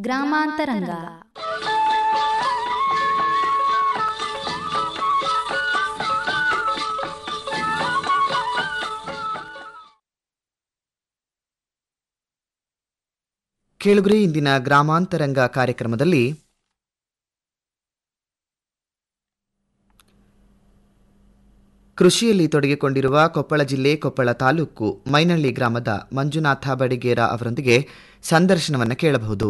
ಗ್ರಾಮಾಂತರಂಗ ಕೇಳುಗರೆ ಇಂದಿನ ಗ್ರಾಮಾಂತರಂಗ ಕಾರ್ಯಕ್ರಮದಲ್ಲಿ ಕೃಷಿಯಲ್ಲಿ ತೊಡಗಿಕೊಂಡಿರುವ ಕೊಪ್ಪಳ ಜಿಲ್ಲೆ ಕೊಪ್ಪಳ ತಾಲೂಕು ಮೈನಳ್ಳಿ ಗ್ರಾಮದ ಮಂಜುನಾಥ ಬಡಿಗೇರ ಅವರೊಂದಿಗೆ ಸಂದರ್ಶನವನ್ನು ಕೇಳಬಹುದು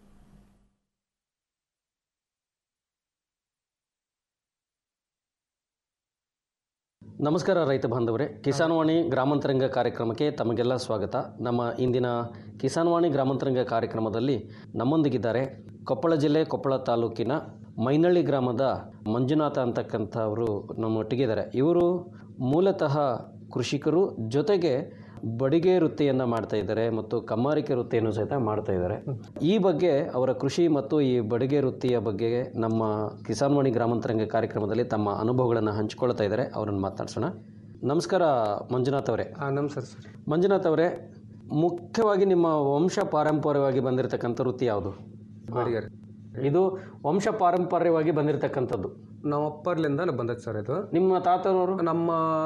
ನಮಸ್ಕಾರ ರೈತ ಬಾಂಧವರೇ ಕಿಸಾನ್ವಾಣಿ ಗ್ರಾಮಾಂತರಂಗ ಕಾರ್ಯಕ್ರಮಕ್ಕೆ ತಮಗೆಲ್ಲ ಸ್ವಾಗತ ನಮ್ಮ ಇಂದಿನ ಕಿಸಾನ್ವಾಣಿ ಗ್ರಾಮಾಂತರಂಗ ಕಾರ್ಯಕ್ರಮದಲ್ಲಿ ನಮ್ಮೊಂದಿಗಿದ್ದಾರೆ ಕೊಪ್ಪಳ ಜಿಲ್ಲೆ ಕೊಪ್ಪಳ ತಾಲೂಕಿನ ಮೈನಳ್ಳಿ ಗ್ರಾಮದ ಮಂಜುನಾಥ ಅಂತಕ್ಕಂಥವರು ನಮ್ಮೊಟ್ಟಿಗಿದ್ದಾರೆ ಇವರು ಮೂಲತಃ ಕೃಷಿಕರು ಜೊತೆಗೆ ಬಡಿಗೆ ವೃತ್ತಿಯನ್ನು ಮಾಡ್ತಾ ಇದ್ದಾರೆ ಮತ್ತು ಕಮ್ಮಾರಿಕೆ ವೃತ್ತಿಯನ್ನು ಸಹಿತ ಮಾಡ್ತಾ ಇದ್ದಾರೆ ಈ ಬಗ್ಗೆ ಅವರ ಕೃಷಿ ಮತ್ತು ಈ ಬಡಿಗೆ ವೃತ್ತಿಯ ಬಗ್ಗೆ ನಮ್ಮ ಕಿಸಾನ್ವಾಣಿ ಗ್ರಾಮಾಂತರಂಗ ಕಾರ್ಯಕ್ರಮದಲ್ಲಿ ತಮ್ಮ ಅನುಭವಗಳನ್ನು ಹಂಚಿಕೊಳ್ತಾ ಇದ್ದಾರೆ ಅವರನ್ನು ಮಾತನಾಡ್ಸೋಣ ನಮಸ್ಕಾರ ಮಂಜುನಾಥ್ ಅವರೇ ಹಾಂ ನಮಸ್ಕಾರ ಸರ್ ಮಂಜುನಾಥ್ ಅವರೇ ಮುಖ್ಯವಾಗಿ ನಿಮ್ಮ ವಂಶ ಪಾರಂಪರ್ಯವಾಗಿ ಬಂದಿರತಕ್ಕಂಥ ವೃತ್ತಿ ಯಾವುದು ಬಡಿಗೇರಿ ಇದು ವಂಶ ಪಾರಂಪರ್ಯವಾಗಿ ಬಂದಿರತಕ್ಕಂಥದ್ದು ನಮ್ಮ ಅಪ್ಪರ್ಲಿಂದ ಬಂದೈತೆ ಸರ್ ಇದು ನಿಮ್ಮ ತಾತನವರು ನಮ್ಮ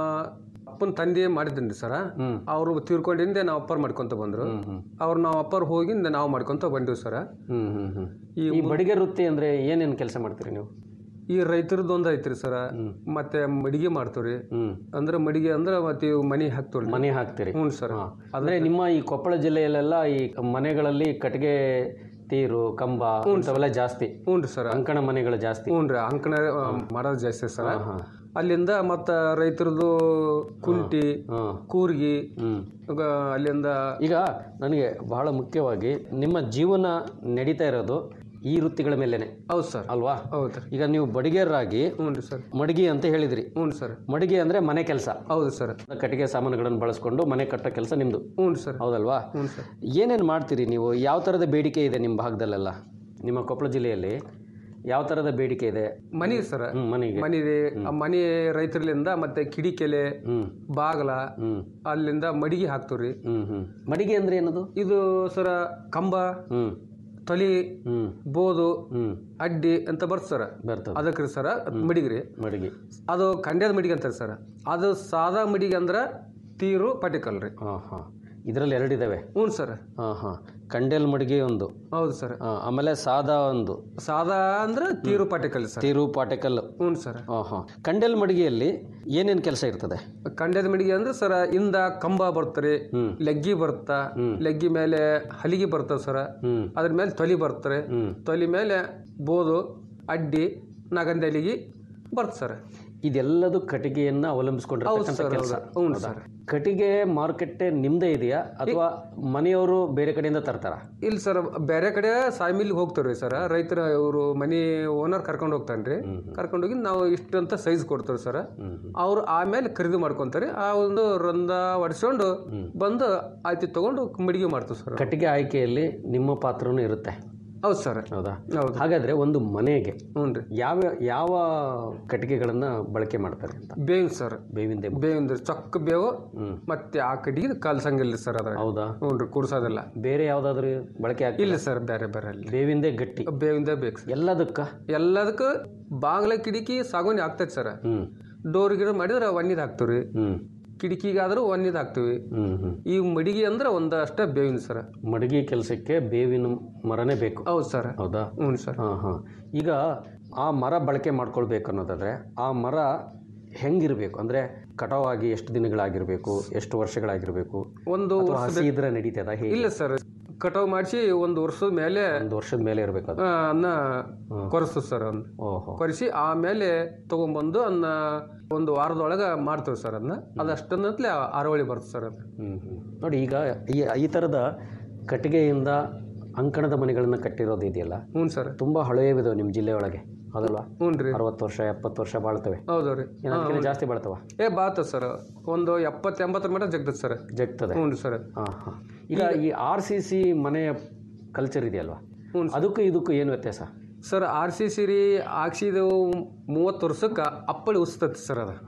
ಅಪ್ಪನ ತಂದೆ ಮಾಡಿದ್ದೀನಿ ಸರ ಹ್ಮ್. ಅವರು ತೀರ್ಕೊಂಡಿಂದೆ ನಾವು ಅಪ್ಪರ್ ಮಾಡ್ಕೊಂತ ಬಂದ್ರು ಅವ್ರು ನಾವು ಅಪ್ಪರ್ ಹೋಗಿಂದ ನಾವು ಮಾಡ್ಕೊಂತ ಬಂದಿವಿ ಸರ ಹ್ಮ್ ಹ್ಮ್ ಹ್ಮ್ ಈ ಈ ಬಡಿಗೆ ವೃತ್ತಿ ಅಂದ್ರೆ ಏನೇನು ಕೆಲಸ ಮಾಡ್ತೀರಿ ನೀವು ಈ ರೈತರದ್ದು ಒಂದು ಐತ್ರಿ ಸರ ಮತ್ತೆ ಮಡಿಗೆ ಮಾಡ್ತೀವ್ರಿ ಹ್ಮ್ ಅಂದ್ರೆ ಮಡಿಗೆ ಅಂದ್ರೆ ಮತ್ತೆ ಇವು ಮನಿ ಹಾಕ್ತೀವ್ರಿ ಮನೆ ಹಾಕ್ತೀರಿ ಹ್ಞೂ ಸರ್ ಹಾ. ಅಂದ್ರೆ ನಿಮ್ಮ ಈ ಕೊಪ್ಪಳ ಜಿಲ್ಲೆಯಲ್ಲೆಲ್ಲ ಈ ಮನೆಗಳಲ್ಲಿ ಕಟ್ಟಿಗೆ ತೀರು ಕಂಬ ಇಂಥವೆಲ್ಲ ಜಾಸ್ತಿ ಹ್ಞೂ ರೀ ಸರ ಅಂಕಣ ಮನೆಗಳು ಜಾಸ್ತಿ ಹ್ಞೂ ರೀ ಅಂಕಣ ಮಾಡೋದು ಜಾಸ್ತಿ ಸರ ಹಾ. ಅಲ್ಲಿಂದ ಮತ್ತ ರೈತರದ್ದು ಕುಂಟಿ ಹಾ ಕೂರ್ಗಿ ಹ್ಮ್ ಈಗ ಅಲ್ಲಿಂದ ಈಗ ನನಗೆ ಬಹಳ ಮುಖ್ಯವಾಗಿ ನಿಮ್ಮ ಜೀವನ ನಡೀತಾ ಇರೋದು ಈ ವೃತ್ತಿಗಳ ಮೇಲೇನೆ ಹೌದು ಸರ್ ಅಲ್ವಾ ಹೌದು ರೀ ಈಗ ನೀವು ಬಡಿಗೇರಾಗಿ ಹ್ಞೂ ರೀ ಸರ್ ಮಡಗಿ ಅಂತ ಹೇಳಿದ್ರಿ ಹ್ಞೂ ಸರ್ ಮಡಗಿ ಅಂದ್ರೆ ಮನೆ ಕೆಲಸ ಹೌದು ಸರ್ ಕಟ್ಟಿಗೆ ಸಾಮಾನುಗಳನ್ನು ಬಳಸ್ಕೊಂಡು ಮನೆ ಕಟ್ಟೋ ಕೆಲಸ ನಿಮ್ದು ಹ್ಞೂ ಸರ್ ಹೌದಲ್ವಾ ಹ್ಞೂ ಸರ್ ಏನೇನು ಮಾಡ್ತೀರಿ ನೀವು ಯಾವ ಥರದ ಬೇಡಿಕೆ ಇದೆ ನಿಮ್ಮ ಭಾಗದಲ್ಲೆಲ್ಲ ನಿಮ್ಮ ಕೊಪ್ಪಳ ಜಿಲ್ಲೆಯಲ್ಲಿ ಯಾವ ಥರದ ಬೇಡಿಕೆ ಇದೆ ಮನಿ ಸರ ಹ್ಮ್, ಮನೆಗೆ ಮನಿ ಇದೆ ಆ ಮನಿ ರೈತರ್ಲಿಂದ ಮತ್ತೆ ಕಿಡಿಕೆಲೆ ಹ್ಮ್ ಬಾಗಲ ಹ್ಮ್ ಅಲ್ಲಿಂದ ಮಡಿಗೆ ಹಾಕ್ತೀವ್ರಿ ಹ್ಮ್ ಹ್ಮ್ ಮಡಿಗೆ ಅಂದ್ರೆ ಏನದು ಇದು ಸರ ಕಂಬ ಹ್ಮ್ ತೊಲಿ ಹ್ಮ್ ಬೋದು ಹ್ಮ್ ಅಡ್ಡಿ ಅಂತ ಬರ್ತ ಸರ ಬರ್ತದೆ ಅದಕ್ರಿ ಸರ ಮಡಿಗ್ರಿ ಮಡಿಗೆ ಅದು ಕಂಡ್ಯದ ಮಡಿಗೆ ಅಂತಾರೆ ಸರ ಅದು ಸಾದಾ ಮಡಿಗೆ ಅಂದ್ರ ತೀರು ಪಟಿಕಲ್ ರೀ ಹಾಂ ಹಾಂ ಇದರಲ್ಲಿ ಎರಡಿದ್ದಾವೆ ಹ್ಞೂ ಸರ್ ಹಾಂ ಹಾಂ ಕಂಡೆಲ್ ಮಡಿಗೆ ಒಂದು ಹೌದು ಸರ್ ಆ, ಆಮೇಲೆ ಸಾದಾ ಒಂದು ಸಾದಾ ಅಂದ್ರ ತೀರು ಪಟಿಕಲ್ ಸರ್ ತೀರು ಪಾಟೆಕಲ್ಲು ಹ್ಞೂ ಸರ್ ಹಾಂ ಹಾಂ ಕಂಡೆಲ್ ಮಡಿಗೆಯಲ್ಲಿ ಏನೇನು ಕೆಲಸ ಇರ್ತದೆ ಕಂಡ್ಯದ ಮಡಿಗೆ ಅಂದ್ರೆ ಸರ ಇಂದ ಕಂಬ ಬರ್ತಾರೆ ಹ್ಮ್. ಲೆಗ್ಗಿ ಬರ್ತಾ ಲೆಗ್ಗಿ ಮೇಲೆ ಹಲಿಗೆ ಬರ್ತದೆ ಸರ ಹ್ಮ್ ಅದ್ರ ಮೇಲೆ ತೊಲಿ ಬರ್ತಾರೆ ಹ್ಮ್ ತೊಲಿ ಮೇಲೆ ಬೋದು ಅಡ್ಡಿ ನಗಂದಲಿಗೆ ಬರ್ತ ಸರ್ ಇದೆಲ್ಲದು ಕಟ್ಟಿಗೆಯನ್ನ ಅವಲಂಬಿಸ್ಕೊಂಡಿರ್ತಕ್ಕಂಥ ಕೆಲಸ ಹ್ಞೂ ಸರ್ ಕಟ್ಟಿಗೆ ಮಾರುಕಟ್ಟೆ ನಿಮ್ದೇ ಇದೆಯಾ ಅಥವಾ ಮನೆಯವರು ಬೇರೆ ಕಡೆಯಿಂದ ತರ್ತಾರ ಇಲ್ಲ ಸರ್ ಬೇರೆ ಕಡೆ ಸಾಯ್ಮಿಲ್ಗೆ ಹೋಗ್ತಾರ್ರಿ ಸರ್ ರೈತರ ಇವರು ಮನಿ ಓನರ್ ಕರ್ಕೊಂಡು ಹೋಗ್ತಾನ್ರಿ ಕರ್ಕೊಂಡು ಹೋಗಿ ನಾವು ಇಷ್ಟಂತ ಸೈಜ್ ಕೊಡ್ತೇವೆ ಸರ್ ಅವ್ರು ಆಮೇಲೆ ಖರೀದಿ ಮಾಡ್ಕೊಂತಾರೆ ಆ ಒಂದು ರಂದ ಹೊಡ್ಸ್ಕೊಂಡು ಬಂದು ಆಯ್ತು ತಗೊಂಡು ಮಡಿಗೆ ಮಾಡ್ತೀವಿ ಸರ್ ಕಟ್ಟಿಗೆ ಆಯ್ಕೆಯಲ್ಲಿ ನಿಮ್ಮ ಪಾತ್ರನೂ ಇರುತ್ತೆ ಹೌದು ಸರ್ ಹೌದಾ ಹೌದು ಹಾಗಾದ್ರೆ ಒಂದು ಮನೆಗೆ ಹ್ಞೂ ರೀ ಯಾವ ಯಾವ ಕಟ್ಟಿಗೆಗಳನ್ನ ಬಳಕೆ ಮಾಡ್ತಾರೆ ಅಂತ ಬೇವಿನ ಸರ್ ಬೇವಿಂದೆ ಬೇವಿಂದ ಚೊಕ್ಕ ಬೇವು ಹ್ಮ್ ಮತ್ತೆ ಆ ಕಡೆಗೆ ಕಲ್ಸಂಗಿಲ್ಲ ಸರ್ ಅದ್ರಾಗ ಹೌದಾ ಹ್ಞೂ ರೀ ಕುಡ್ಸೋದಿಲ್ಲ ಬೇರೆ ಯಾವ್ದಾದ್ರು ಬಳಕೆ ಆಗ್ತಿಲ್ಲ ಇಲ್ಲ ಸರ್ ಬೇರೆ ಬೇರೆ ಅಲ್ಲಿ ಬೇವಿಂದೆ ಗಟ್ಟಿ ಬೇವಿಂದ ಬೇಕು ಸರ್ ಎಲ್ಲದಕ್ಕ ಎಲ್ಲದಕ್ಕೂ ಬಾಗ್ಲ ಕಿಟಕಿ ಸಾಗುವನಿ ಆಗ್ತೈತೆ ಸರ್ ಹ್ಮ್ ಡೋರ್ ಗಿಡ ಮಾಡಿದ್ರೆ ಒನ್ನಿದ್ ಹಾಕ್ತೀವಿ ಹ್ಮ್ ಕಿಟಕಿಗಾದ್ರೂ ಒನ್ನಿದ್ ಹಾಕ್ತೀವಿ ಹ್ಮ್ ಹ್ಮ್ ಈ ಮಡಿಗೆ ಅಂದ್ರೆ ಒಂದಷ್ಟೇ ಬೇವಿನ ಸರ್ ಮಡಗಿ ಕೆಲಸಕ್ಕೆ ಬೇವಿನ ಮರನೇ ಬೇಕು ಹೌದು ಸರ್ ಹೌದಾ ಹ್ಞೂ ಸರ್ ಹಾಂ ಹಾಂ ಈಗ ಆ ಮರ ಬಳಕೆ ಮಾಡ್ಕೊಳ್ಬೇಕು ಅನ್ನೋದಾದರೆ ಆ ಮರ ಹೆಂಗಿರಬೇಕು ಅಂದರೆ ಕಟಾವಾಗಿ ಎಷ್ಟು ದಿನಗಳಾಗಿರಬೇಕು ಎಷ್ಟು ವರ್ಷಗಳಾಗಿರಬೇಕು ಒಂದು ಅಥವಾ ಹಸಿ ಇದ್ರೆ ನಡೀತದ ಹೇಗೆ ಇಲ್ಲ ಸರ್ ಕಟಾವ್ ಮಾಡಿಸಿ ಒಂದು ವರ್ಷದ ಮೇಲೆ ಒಂದು ವರ್ಷದ ಮೇಲೆ ಇರಬೇಕು ಅದು ಆ, ಅನ್ನ ಕೊರೆಸ್ತು ಸರ್ ಅದನ್ನ ಓಹೋ ಕೊರೆಸಿ ಆಮೇಲೆ ತಗೊಂಬಂದು ಅದನ್ನ ಒಂದು ವಾರದೊಳಗೆ ಮಾಡ್ತೀವಿ ಸರ್ ಅದನ್ನ ಅದಷ್ಟನ್ನತ್ಲೆ ಅರವಳಿ ಬರ್ತದೆ ಸರ್ ಅದು ಹ್ಞೂ ಹ್ಞೂ ನೋಡಿ ಈಗ ಈ ಈ ಥರದ ಕಟ್ಟಿಗೆಯಿಂದ ಅಂಕಣದ ಮನೆಗಳನ್ನು ಕಟ್ಟಿರೋದು ಇದೆಯಲ್ಲ ಹ್ಞೂ ಸರ್ ತುಂಬ ಹಳೆಯವಿದಾವೆ ನಿಮ್ಮ ಜಿಲ್ಲೆ ಒಳಗೆ ಹೌದಲ್ವಾ ಹ್ಞೂ ರೀ ಅರವತ್ತು ವರ್ಷ ಎಪ್ಪತ್ತು ವರ್ಷ ಬಾಳ್ತವೆ ಹೌದು ರೀ ಏನು ಅದಕ್ಕಿಂತ ಜಾಸ್ತಿ ಬಾಳ್ತವ ಏ ಬಾತ ಸರ್ ಒಂದು ಎಪ್ಪತ್ತು ಎಂಬತ್ತರ ಮಟ್ಟ ಜಗ್ತದೆ ಸರ್ ಜಗ್ತದೆ ಹ್ಞೂ ರೀ ಸರ್ ಹಾಂ ಹಾಂ ಈಗ ಈ ಆರ್ ಸಿ ಸಿ ಮನೆಯ ಕಲ್ಚರ್ ಇದೆಯಲ್ವಾ ಹ್ಞೂ ಅದಕ್ಕೂ ಇದಕ್ಕೂ ಏನು ವ್ಯತ್ಯಾಸ ಸರ್ ಆರ್ ಸಿ ಸಿ ರೀ ಹಾಕ್ಸಿದು ಮೂವತ್ತು ವರ್ಷಕ್ಕೆ ಅಪ್ಪಳಿ ಉಸ್ತತಿ ಸರ್ ಅದು ಹಾಂ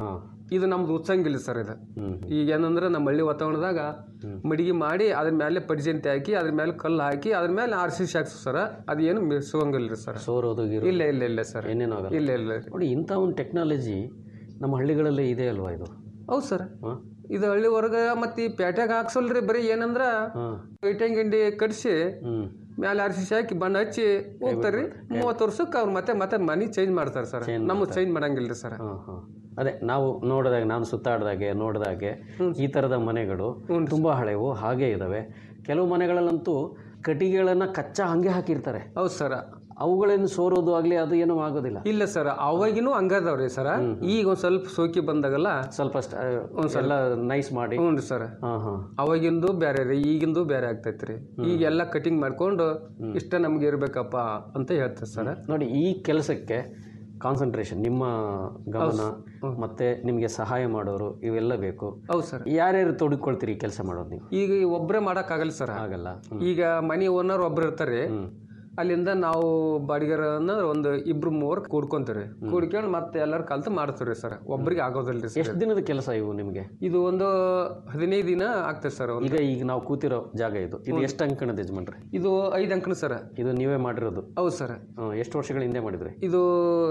ಇದು ನಮ್ದು ಉತ್ಸಂಗಿಲ್ಲ ಸರ್ ಇದು ಹ್ಮ್ ಈಗ ಏನಂದ್ರೆ ನಮ್ಮ ಹಳ್ಳಿ ವಾತಾವರಣದಾಗ ಮಡಿಗೆ ಮಾಡಿ ಅದ್ರ ಮೇಲೆ ಪಡಿಜಂತಿ ಹಾಕಿ ಅದ್ರ ಮೇಲೆ ಕಲ್ಲು ಹಾಕಿ ಅದ್ರ ಮೇಲೆ ಆರ್ ಸಿ ಹಾಕ್ಸ್ ಸರ್ ಅದೇನು ಮಿಸುವಂಗಿಲ್ಲ ರೀ ಸರ್ ಸೋರೋದು ಗಿರೋ ಇಲ್ಲ ಇಲ್ಲ ಇಲ್ಲ ಸರ್ ಏನೇನೋ ಆಗಲ್ಲ ಇಲ್ಲ ಇಲ್ಲ ನೋಡಿ ಇಂಥ ಒಂದು ಟೆಕ್ನಾಲಜಿ ನಮ್ಮ ಹಳ್ಳಿಗಳಲ್ಲೇ ಇದೆ ಅಲ್ವಾ ಇದು ಹೌದು ಸರ್ ಹಾಂ ಇದು ಹಳ್ಳಿ ಹೊರಗೆ ಮತ್ತೆ ಈ ಪೇಟೆಗೆ ಹಾಕ್ಸಲ್ರಿ ಬರೀ ಏನಂದ್ರ ಹಾಂ ಇಟ್ಟಂಗಿ ಗಿಂಡಿ ಕಟ್ಸಿ ಹ್ಞೂ ಮೇಲೆ ಆರ್ ಸಿ ಹಾಕಿ ಬಣ್ಣ ಹಚ್ಚಿ ಹೋಗ್ತಾರ್ರಿ ಮೂವತ್ತು ವರ್ಷಕ್ಕೆ ಅವ್ರು ಮತ್ತೆ ಮತ್ತೆ ಮನಿ ಚೇಂಜ್ ಮಾಡ್ತಾರೆ ಸರ್ ನಮ್ಗೆ ಚೇಂಜ್ ಮಾಡಂಗಿಲ್ಲ ರೀ ಸರ್ ಹಾಂ ಹಾಂ ಅದೇ ನಾವು ನೋಡಿದಾಗ ನಾನು ಸುತ್ತಾಡ್ದಾಗೆ ನೋಡಿದಾಗೆ ಈ ಥರದ ಮನೆಗಳು ತುಂಬ ಹಳೆವು ಹಾಗೇ ಇದ್ದಾವೆ ಕೆಲವು ಮನೆಗಳಲ್ಲಂತೂ ಕಟ್ಟಿಗೆಗಳನ್ನು ಕಚ್ಚಾ ಹಂಗೆ ಹಾಕಿರ್ತಾರೆ ಹೌದು ಸರ್ ಅವುಗಳನ್ನು ಸೋರೋದು ಆಗಲಿ ಅದು ಏನೂ ಆಗೋದಿಲ್ಲ ಇಲ್ಲ ಸರ್ ಅವಾಗಿನೂ ಹಂಗದವ್ರಿ ಸರ್ ಈಗ ಒಂದ್ ಸ್ವಲ್ಪ ಸೋಕಿ ಬಂದಾಗಲ್ಲ ಸ್ವಲ್ಪ ಸ್ಟ್- ಎಲ್ಲ ನೈಸ್ ಮಾಡಿ ಹ್ಞೂ ರೀ ಸರ್ ಹಾಂ ಹಾಂ ಅವಾಗಿಂದು ಬೇರೆ ರೀ ಈಗಿಂದು ಬೇರೆ ಆಗ್ತೈತ್ರಿ ಈಗೆಲ್ಲ ಕಟಿಂಗ್ ಮಾಡ್ಕೊಂಡು ಇಷ್ಟ ನಮ್ಗೆ ಇರ್ಬೇಕಪ್ಪ ಅಂತ ಹೇಳ್ತಾರೆ ಸರ್ ನೋಡಿ ಈ ಕೆಲಸಕ್ಕೆ ಕಾನ್ಸಂಟ್ರೇಷನ್ ನಿಮ್ಮ ಗಮನ ಮತ್ತೆ ನಿಮಗೆ ಸಹಾಯ ಮಾಡೋರು ಇವೆಲ್ಲ ಬೇಕು ಹೌದು ಸರ್ ಯಾರ್ಯಾರು ತೊಡಗಿಕೊಳ್ತೀರಿ ಕೆಲಸ ಮಾಡೋದು ನೀವು ಈಗ ಒಬ್ಬರೇ ಮಾಡೋಕ್ಕಾಗಲ್ಲ ಸರ್ ಆಗಲ್ಲ ಈಗ ಮನಿ ಓನರ್ ಒಬ್ರು ಇರ್ತಾರೆ ಅಲ್ಲಿಂದ ನಾವು ಬಾಡಿಗೆರನ್ನ ಒಂದು ಇಬ್ರು ಮೂವರು ಕೂಡ್ಕೊಂತೀರಿ ಕೂಡ್ಕೊಂಡು ಮತ್ತೆ ಎಲ್ಲರೂ ಕಲ್ತು ಮಾಡ್ತೀವಿ ಸರ್ ಒಬ್ರಿಗೆ ಆಗೋದಿಲ್ಲ ಸರ್ ಎಷ್ಟು ದಿನದ ಕೆಲಸ ಇವು ನಿಮಗೆ ಇದು ಒಂದು ಹದಿನೈದು ದಿನ ಆಗ್ತದೆ ಸರ್ ಒಂದು ಈಗ ಈಗ ನಾವು ಕೂತಿರೋ ಜಾಗ ಇದು ಇದು ಎಷ್ಟು ಅಂಕಣದ ಯಜಮಾನ್ರಿ ಇದು ಐದು ಅಂಕಣ ಸರ್ ಇದು ನೀವೇ ಮಾಡಿರೋದು ಹೌದು ಸರ್ ಹ್ಮ್, ಎಷ್ಟು ವರ್ಷಗಳ ಹಿಂದೆ ಮಾಡಿದ್ರಿ ಇದು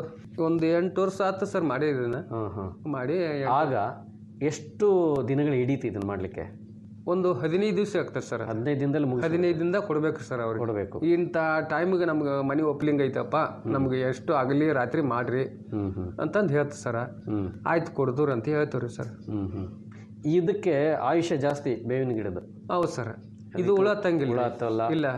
ಒಂದು ಎಂಟು ವರ್ಷ ಆಯ್ತು ಸರ್ ಮಾಡಿದ್ರಿನ ಹಾಂ ಹಾಂ ಮಾಡಿ ಆಗ ಎಷ್ಟು ದಿನಗಳು ಹಿಡೀತು ಇದನ್ನ ಮಾಡಲಿಕ್ಕೆ ಒಂದು ಹದಿನೈದು ದಿವಸ ಆಗ್ತದೆ ಸರ್ ಹದಿನೈದು ದಿನದಲ್ಲಿ ಮುಗಿಸ್ ಹದಿನೈದಿಂದ ಕೊಡ್ಬೇಕು ಸರ್ ಅವ್ರಿಗೆ ಕೊಡಬೇಕು ಇಂಥ ಟೈಮಿಗೆ ನಮ್ಗೆ ಮನೆ ಒಪ್ಲಿಂಗ್ ಐತಪ್ಪ ನಮ್ಗೆ ಎಷ್ಟು ಆಗಲಿ ರಾತ್ರಿ ಮಾಡ್ರಿ ಹ್ಞೂ ಹ್ಞೂ ಅಂತಂದು ಹೇಳ್ತ ಸರ್ ಹ್ಞೂ ಆಯ್ತು ಕೊಡ್ದೂರ ಅಂತ ಹೇಳ್ತೀವಿ ಸರ್ ಹ್ಞೂ ಹ್ಞೂ ಇದಕ್ಕೆ ಆಯುಷ್ಯ ಜಾಸ್ತಿ ಬೇವಿನ ಗಿಡದ ಹೌದು ಸರ್ ಇದು ಹುಳ ತಂಗಿಲ್ಲ ಹುಳ ಹತ್ತಲ್ಲ ಇಲ್ಲ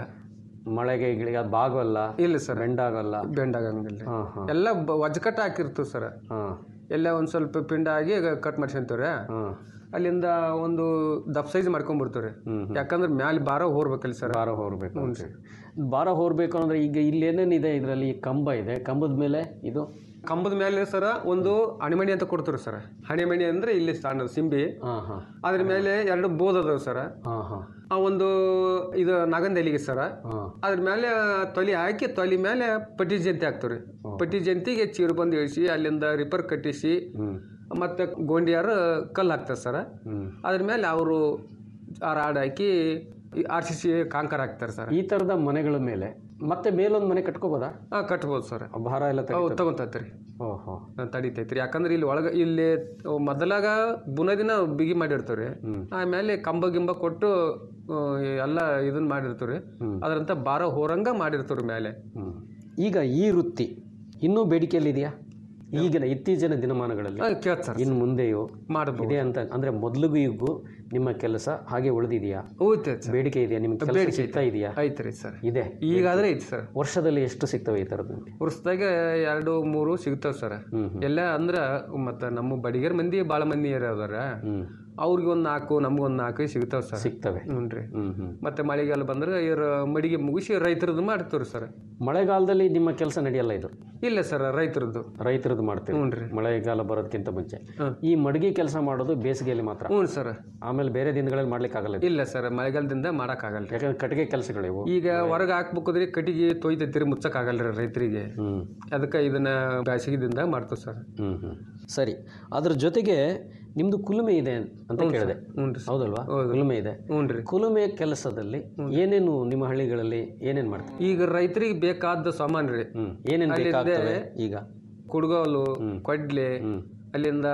ಮಳೆಗೆ ಗಿಳಿಗೆ ಅದು ಬಾಗೋಲ್ಲ ಇಲ್ಲ ಸರ್ ಬೆಂಡಾಗಲ್ಲ ಬೆಂಡ್ ಆಗಂಗಿಲ್ಲ ಹಾಂ ಹಾಂ ಎಲ್ಲ ಬ- ವಜ್ಕಟ್ಟ ಹಾಕಿರ್ತೀವಿ ಸರ್ ಹಾಂ ಎಲ್ಲ ಒಂದು ಸ್ವಲ್ಪ ಪಿಂಡ ಆಗಿ ಕಟ್ ಮಾಡ್ಸ್ಕೊಂತೀವ್ರಿ ಹಾಂ ಅಲ್ಲಿಂದ ಒಂದು ದಪ್ ಸೈಜ್ ಮಾಡ್ಕೊಂಡ್ಬಿಡ್ತೀವ್ರಿ ಹ್ಮ್, ಯಾಕಂದ್ರೆ ಮ್ಯಾಲೆ ಬಾರ ಹೋರ್ಬೇಕಲ್ಲ ಸರ್ ಭಾರ ಹೊರಬೇಕು ಭಾರ ಹೊರಬೇಕು ಅಂದ್ರೆ ಈಗ ಇಲ್ಲಿ ಏನೇನಿದೆ ಇದರಲ್ಲಿ ಕಂಬ ಇದೆ ಕಂಬದ ಮೇಲೆ ಇದು ಕಂಬದ ಮೇಲೆ ಸರ ಒಂದು ಅಣಿಮಣಿ ಅಂತ ಕೊಡ್ತೀವಿ ಸರ್ ಹಣಿಮಣಿ ಅಂದ್ರೆ ಇಲ್ಲಿ ಸಣ್ಣದು ಸಿಂಬಿ ಹಾಂ ಹಾಂ ಅದ್ರ ಮೇಲೆ ಎರಡು ಬೋದ್ ಅದಾವ ಸರ್ ಹಾಂ ಹಾಂ ಆ ಒಂದು ಇದು ನಗಂದೆಲಿಗೆ ಸರ ಹಾಂ ಅದ್ರ ಮೇಲೆ ತೊಲಿ ಹಾಕಿ ತೊಲಿ ಮೇಲೆ ಪಟ್ಟಿ ಜಂತಿ ಹಾಕ್ತೀವ್ರಿ ಪಟ್ಟಿ ಜಂತಿಗೆ ಚೀರು ಬಂದು ಇಳಿಸಿ ಅಲ್ಲಿಂದ ರಿಪರ್ ಕಟ್ಟಿಸಿ ಹ್ಞೂ ಮತ್ತೆ ಗೋಂಡಿಯಾರು ಕಲ್ಲು ಹಾಕ್ತಾರೆ ಸರ್ ಹ್ಞೂ ಅದ್ರ ಮೇಲೆ ಅವರು ಆ ರಾಡ್ ಹಾಕಿ ಆರ್ ಸಿ ಸಿ ಕಾಂಕರ್ ಹಾಕ್ತಾರೆ ಸರ್ ಈ ಥರದ ಮನೆಗಳ ಮೇಲೆ ಮತ್ತೆ ಮೇಲೊಂದು ಮನೆ ಕಟ್ಕೋಬೋದಾ ಹಾಂ ಕಟ್ಬೋದು ಸರ್ ಆ ಭಾರ ಎಲ್ಲ ತೆಗಿ ಅವು ತಗೊಂತೈತ್ರಿ ಓಹೋ ತಡಿತೈತ್ರಿ ಯಾಕಂದ್ರೆ ಇಲ್ಲಿ ಒಳಗೆ ಇಲ್ಲಿ ಮೊದಲಾಗ ಬುನದಿನ ಬಿಗಿ ಮಾಡಿರ್ತೀವ್ರಿ ಹ್ಮ್. ಆಮೇಲೆ ಕಂಬ ಗಿಂಬ ಕೊಟ್ಟು ಆ, ಎಲ್ಲ ಇದನ್ನ ಮಾಡಿರ್ತೀವ್ರಿ ಹ್ಮ್. ಅದ್ರಂತ ಬಾರ ಹೋರಂಗ ಮಾಡಿರ್ತೀವ್ರಿ ಮೇಲೆ ಹ್ಞೂ ಈಗ ಈ ವೃತ್ತಿ ಇನ್ನೂ ಬೇಡಿಕೆಯಲ್ಲಿದೆಯಾ ಈಗಿನ ಇತ್ತೀಚಿನ ದಿನಮಾನಗಳಲ್ಲಿ ಕೇಳ್ತ ಸರ್ ಇನ್ನು ಮುಂದೆಯೂ ಮಾಡ್ಬೋದು ಇದೆ ಅಂತ ಅಂದರೆ ಮೊದಲಿಗೂ ಈಗೂ ನಿಮ್ಮ ಕೆಲಸ ಹಾಗೆ ಉಳಿದಿದೆಯಾ ಹೋಗ್ತೈತೆ ಸರ್ ಬೇಡಿಕೆ ಇದೆಯಾ ನಿಮ್ಗೆ ಕೆಲಸ ಸಿಗ್ತಾ ಇದೆಯಾ ಐತ್ರಿ ಸರ್ ಇದೆ ಈಗಾದ್ರೆ ಐತಿ ಸರ್ ವರ್ಷದಲ್ಲಿ ಎಷ್ಟು ಸಿಗ್ತವೆ ಈ ಥರದ್ದು ನಿಮಗೆ ವರ್ಷದಾಗ ಎರಡು ಮೂರು ಸಿಗ್ತಾವ ಸರ್ ಹ್ಞೂ ಹ್ಞೂ ಎಲ್ಲ ಅಂದ್ರ ಮತ್ತೆ ನಮ್ಮ ಬಡಿಗರ್ ಮಂದಿ ಭಾಳ ಮಂದಿ ಅದಾರ ಹ್ಞೂ ಅವ್ರಿಗೆ ಒಂದು ನಾಲ್ಕು ನಮ್ಗೊಂದು ನಾಲ್ಕು ಸಿಗ್ತಾವ ಸರ್ ಸಿಗ್ತವೆ ಹ್ಞೂ ರೀ ಹ್ಞೂ ಹ್ಞೂ ಮತ್ತೆ ಮಳೆಗಾಲ ಬಂದ್ರೆ ಇವ್ರ ಮಡಿಗೆ ಮುಗಿಸಿ ರೈತರದ್ದು ಮಾಡ್ತೀವ್ರಿ ಸರ್ ಮಳೆಗಾಲದಲ್ಲಿ ನಿಮ್ಮ ಕೆಲಸ ನಡೆಯಲ್ಲ ಇದು ಇಲ್ಲ ಸರ್ ರೈತರದ್ದು ರೈತರದ್ದು ಮಾಡ್ತೀವಿ ಹ್ಞೂ ರೀ ಮಳೆಗಾಲ ಬರೋದಕ್ಕಿಂತ ಮುಂಚೆ ಹ್ಮ್. ಈ ಮಡಗಿ ಕೆಲಸ ಮಾಡೋದು ಬೇಸಿಗೆಯಲ್ಲಿ ಮಾತ್ರ ಹ್ಞೂ ಸರ್ ಆಮೇಲೆ ಬೇರೆ ದಿನಗಳಲ್ಲಿ ಮಾಡ್ಲಿಕ್ಕೆ ಆಗಲ್ಲ ಇದು. ಇಲ್ಲ ಸರ್ ಮಳೆಗಾಲದಿಂದ ಮಾಡಕ್ಕಾಗಲ್ಲ ರೀ ಯಾಕಂದ್ರೆ ಕಟ್ಟಿಗೆ ಕೆಲಸಗಳಿವು ಈಗ ಹೊರಗೆ ಹಾಕ್ಬೇಕಂದ್ರೆ ಕಟ್ಟಿಗೆ ತೊಯ್ತೈತಿರಿ ಮುಚ್ಚಕ್ಕಾಗಲ್ಲ ರೀ ರೈತರಿಗೆ ಹ್ಞೂ ಅದಕ್ಕೆ ಇದನ್ನ ಬೇಸಿಗೆದಿಂದ ಮಾಡ್ತೀವಿ ಸರ್ ಹ್ಞೂ ಹ್ಞೂ ಸರಿ ಅದ್ರ ಜೊತೆಗೆ ನಿಮ್ಮದು ಕುಲುಮೆ ಇದೆ ಅಂತ ಕೇಳಿದೆ ಹ್ಞೂ ರೀ ಹೌದಲ್ವಾ ಕುಲುಮೆ ಇದೆ ಹ್ಞೂ ರೀ ಕುಲುಮೆ ಕೆಲಸದಲ್ಲಿ ಏನೇನು ನಿಮ್ಮ ಹಳ್ಳಿಗಳಲ್ಲಿ ಏನೇನು ಮಾಡ್ತೀವಿ ಈಗ ರೈತರಿಗೆ ಬೇಕಾದ ಸಾಮಾನು ರೀ ಹ್ಞೂ ಏನೇನು ಬೇಕಾಗ್ತವೆ ಈಗ ಕುಡ್ಗೋಲು ಕೊಡ್ಲೆ ಹ್ಞೂ ಅಲ್ಲಿಂದ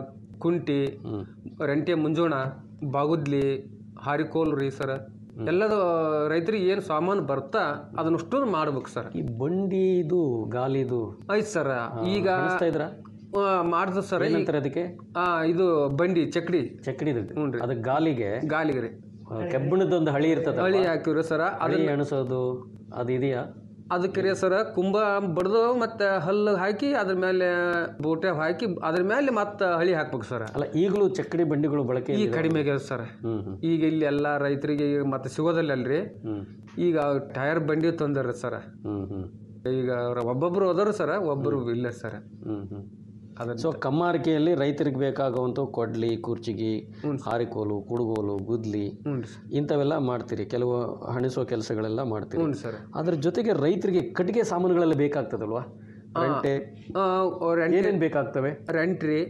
ಕುಂಟಿ ಹ್ಞೂ ರಂಟೆ ಮುಂಜೋಣ ಬಾಗುದ್ಲಿ ಹಾರಿಕೋಲ್ ರೀ ಸರ್ ಎಲ್ಲದ ರೈತರಿಗೆ ಏನು ಸಾಮಾನು ಬರ್ತಾ ಅದನ್ನಷ್ಟು ಮಾಡ್ಬೇಕು ಸರ್ ಈ ಬಂಡಿದು ಗಾಲಿದು ಆಯ್ತು ಸರ್ ಈಗ ಕಾಣಿಸ್ತಾ ಇದ್ರ ಮಾಡ್ದ ಸರ್ ಏನಂತಾರೆ ಅದಕ್ಕೆ ಆ ಇದು ಬಂಡಿ ಚಕ್ಡಿ ಚಕ್ಕಡಿದು ಹ್ಞೂ ರೀ ಅದಕ್ಕೆ ಗಾಲಿಗೆ ಗಾಲಿಗೆ ರೀ ಆ, ಕೆಬ್ಬಣದೊಂದು ಹಳಿ ಇರ್ತದ ಹಳಿ ಹಾಕಿವ್ರಿ ಸರ ಹಳಿ ಎಣಿಸೋದು ಅದು ಇದೆಯಾ ಅದಕ್ಕೆ ರೀ ಸರ ಕುಂಭ ಬಡ್ದು ಮತ್ತೆ ಹಲ್ಲು ಹಾಕಿ ಅದ್ರ ಮೇಲೆ ಬೋಟೆ ಹಾಕಿ ಅದ್ರ ಮೇಲೆ ಮತ್ತೆ ಹಳಿ ಹಾಕ್ಬೇಕು ಸರ್ ಅಲ್ಲ ಈಗಲೂ ಚಕ್ಕಡಿ ಬಂಡಿಗಳು ಬಳಕೆ ಈಗ ಕಡಿಮೆ ಆಗ್ಯದ ಸರ್ ಹ್ಞೂ ಹ್ಞೂ ಈಗ ಇಲ್ಲಿ ಎಲ್ಲ ರೈತರಿಗೆ ಈಗ ಮತ್ತೆ ಸಿಗೋದಿಲ್ಲ ಅಲ್ರಿ ಹ್ಞೂ ಈಗ ಟೈರ್ ಬಂಡಿ ತಂದಾರ ಸರ್ ಹ್ಞೂ ಹ್ಞೂ ಈಗ ಅವ್ರ ಒಬ್ಬೊಬ್ರು ಹೋದರು ಸರ್ ಒಬ್ಬರು ಇಲ್ಲ ಸರ್ ಹ್ಞೂ ಹ್ಞೂ ಅದನ್ನ ಸೊ ಕಮ್ಮಾರಿಕೆಯಲ್ಲಿ ರೈತರಿಗೆ ಬೇಕಾಗುವಂಥ ಕೊಡ್ಲಿ ಕುರ್ಚಿಗಿ ಹಾರಿಕೋಲು ಕುಡುಗೋಲು ಗುದ್ಲಿ ಹ್ಞೂ ರೀ ಇಂಥವೆಲ್ಲ ಮಾಡ್ತೀರಿ ಕೆಲವು ಹಣಿಸೋ ಕೆಲಸಗಳೆಲ್ಲ ಮಾಡ್ತೀರಿ ಹ್ಞೂ ಸರ್ ಅದ್ರ ಜೊತೆಗೆ ರೈತರಿಗೆ ಕಟ್ಟಿಗೆ ಸಾಮಾನುಗಳೆಲ್ಲ ಬೇಕಾಗ್ತದಲ್ವಾ ರೆಂಟೆ ರೆಂಟ್ ಏನೇನು ಬೇಕಾಗ್ತವೆ ರೆಂಟ್ ರೀ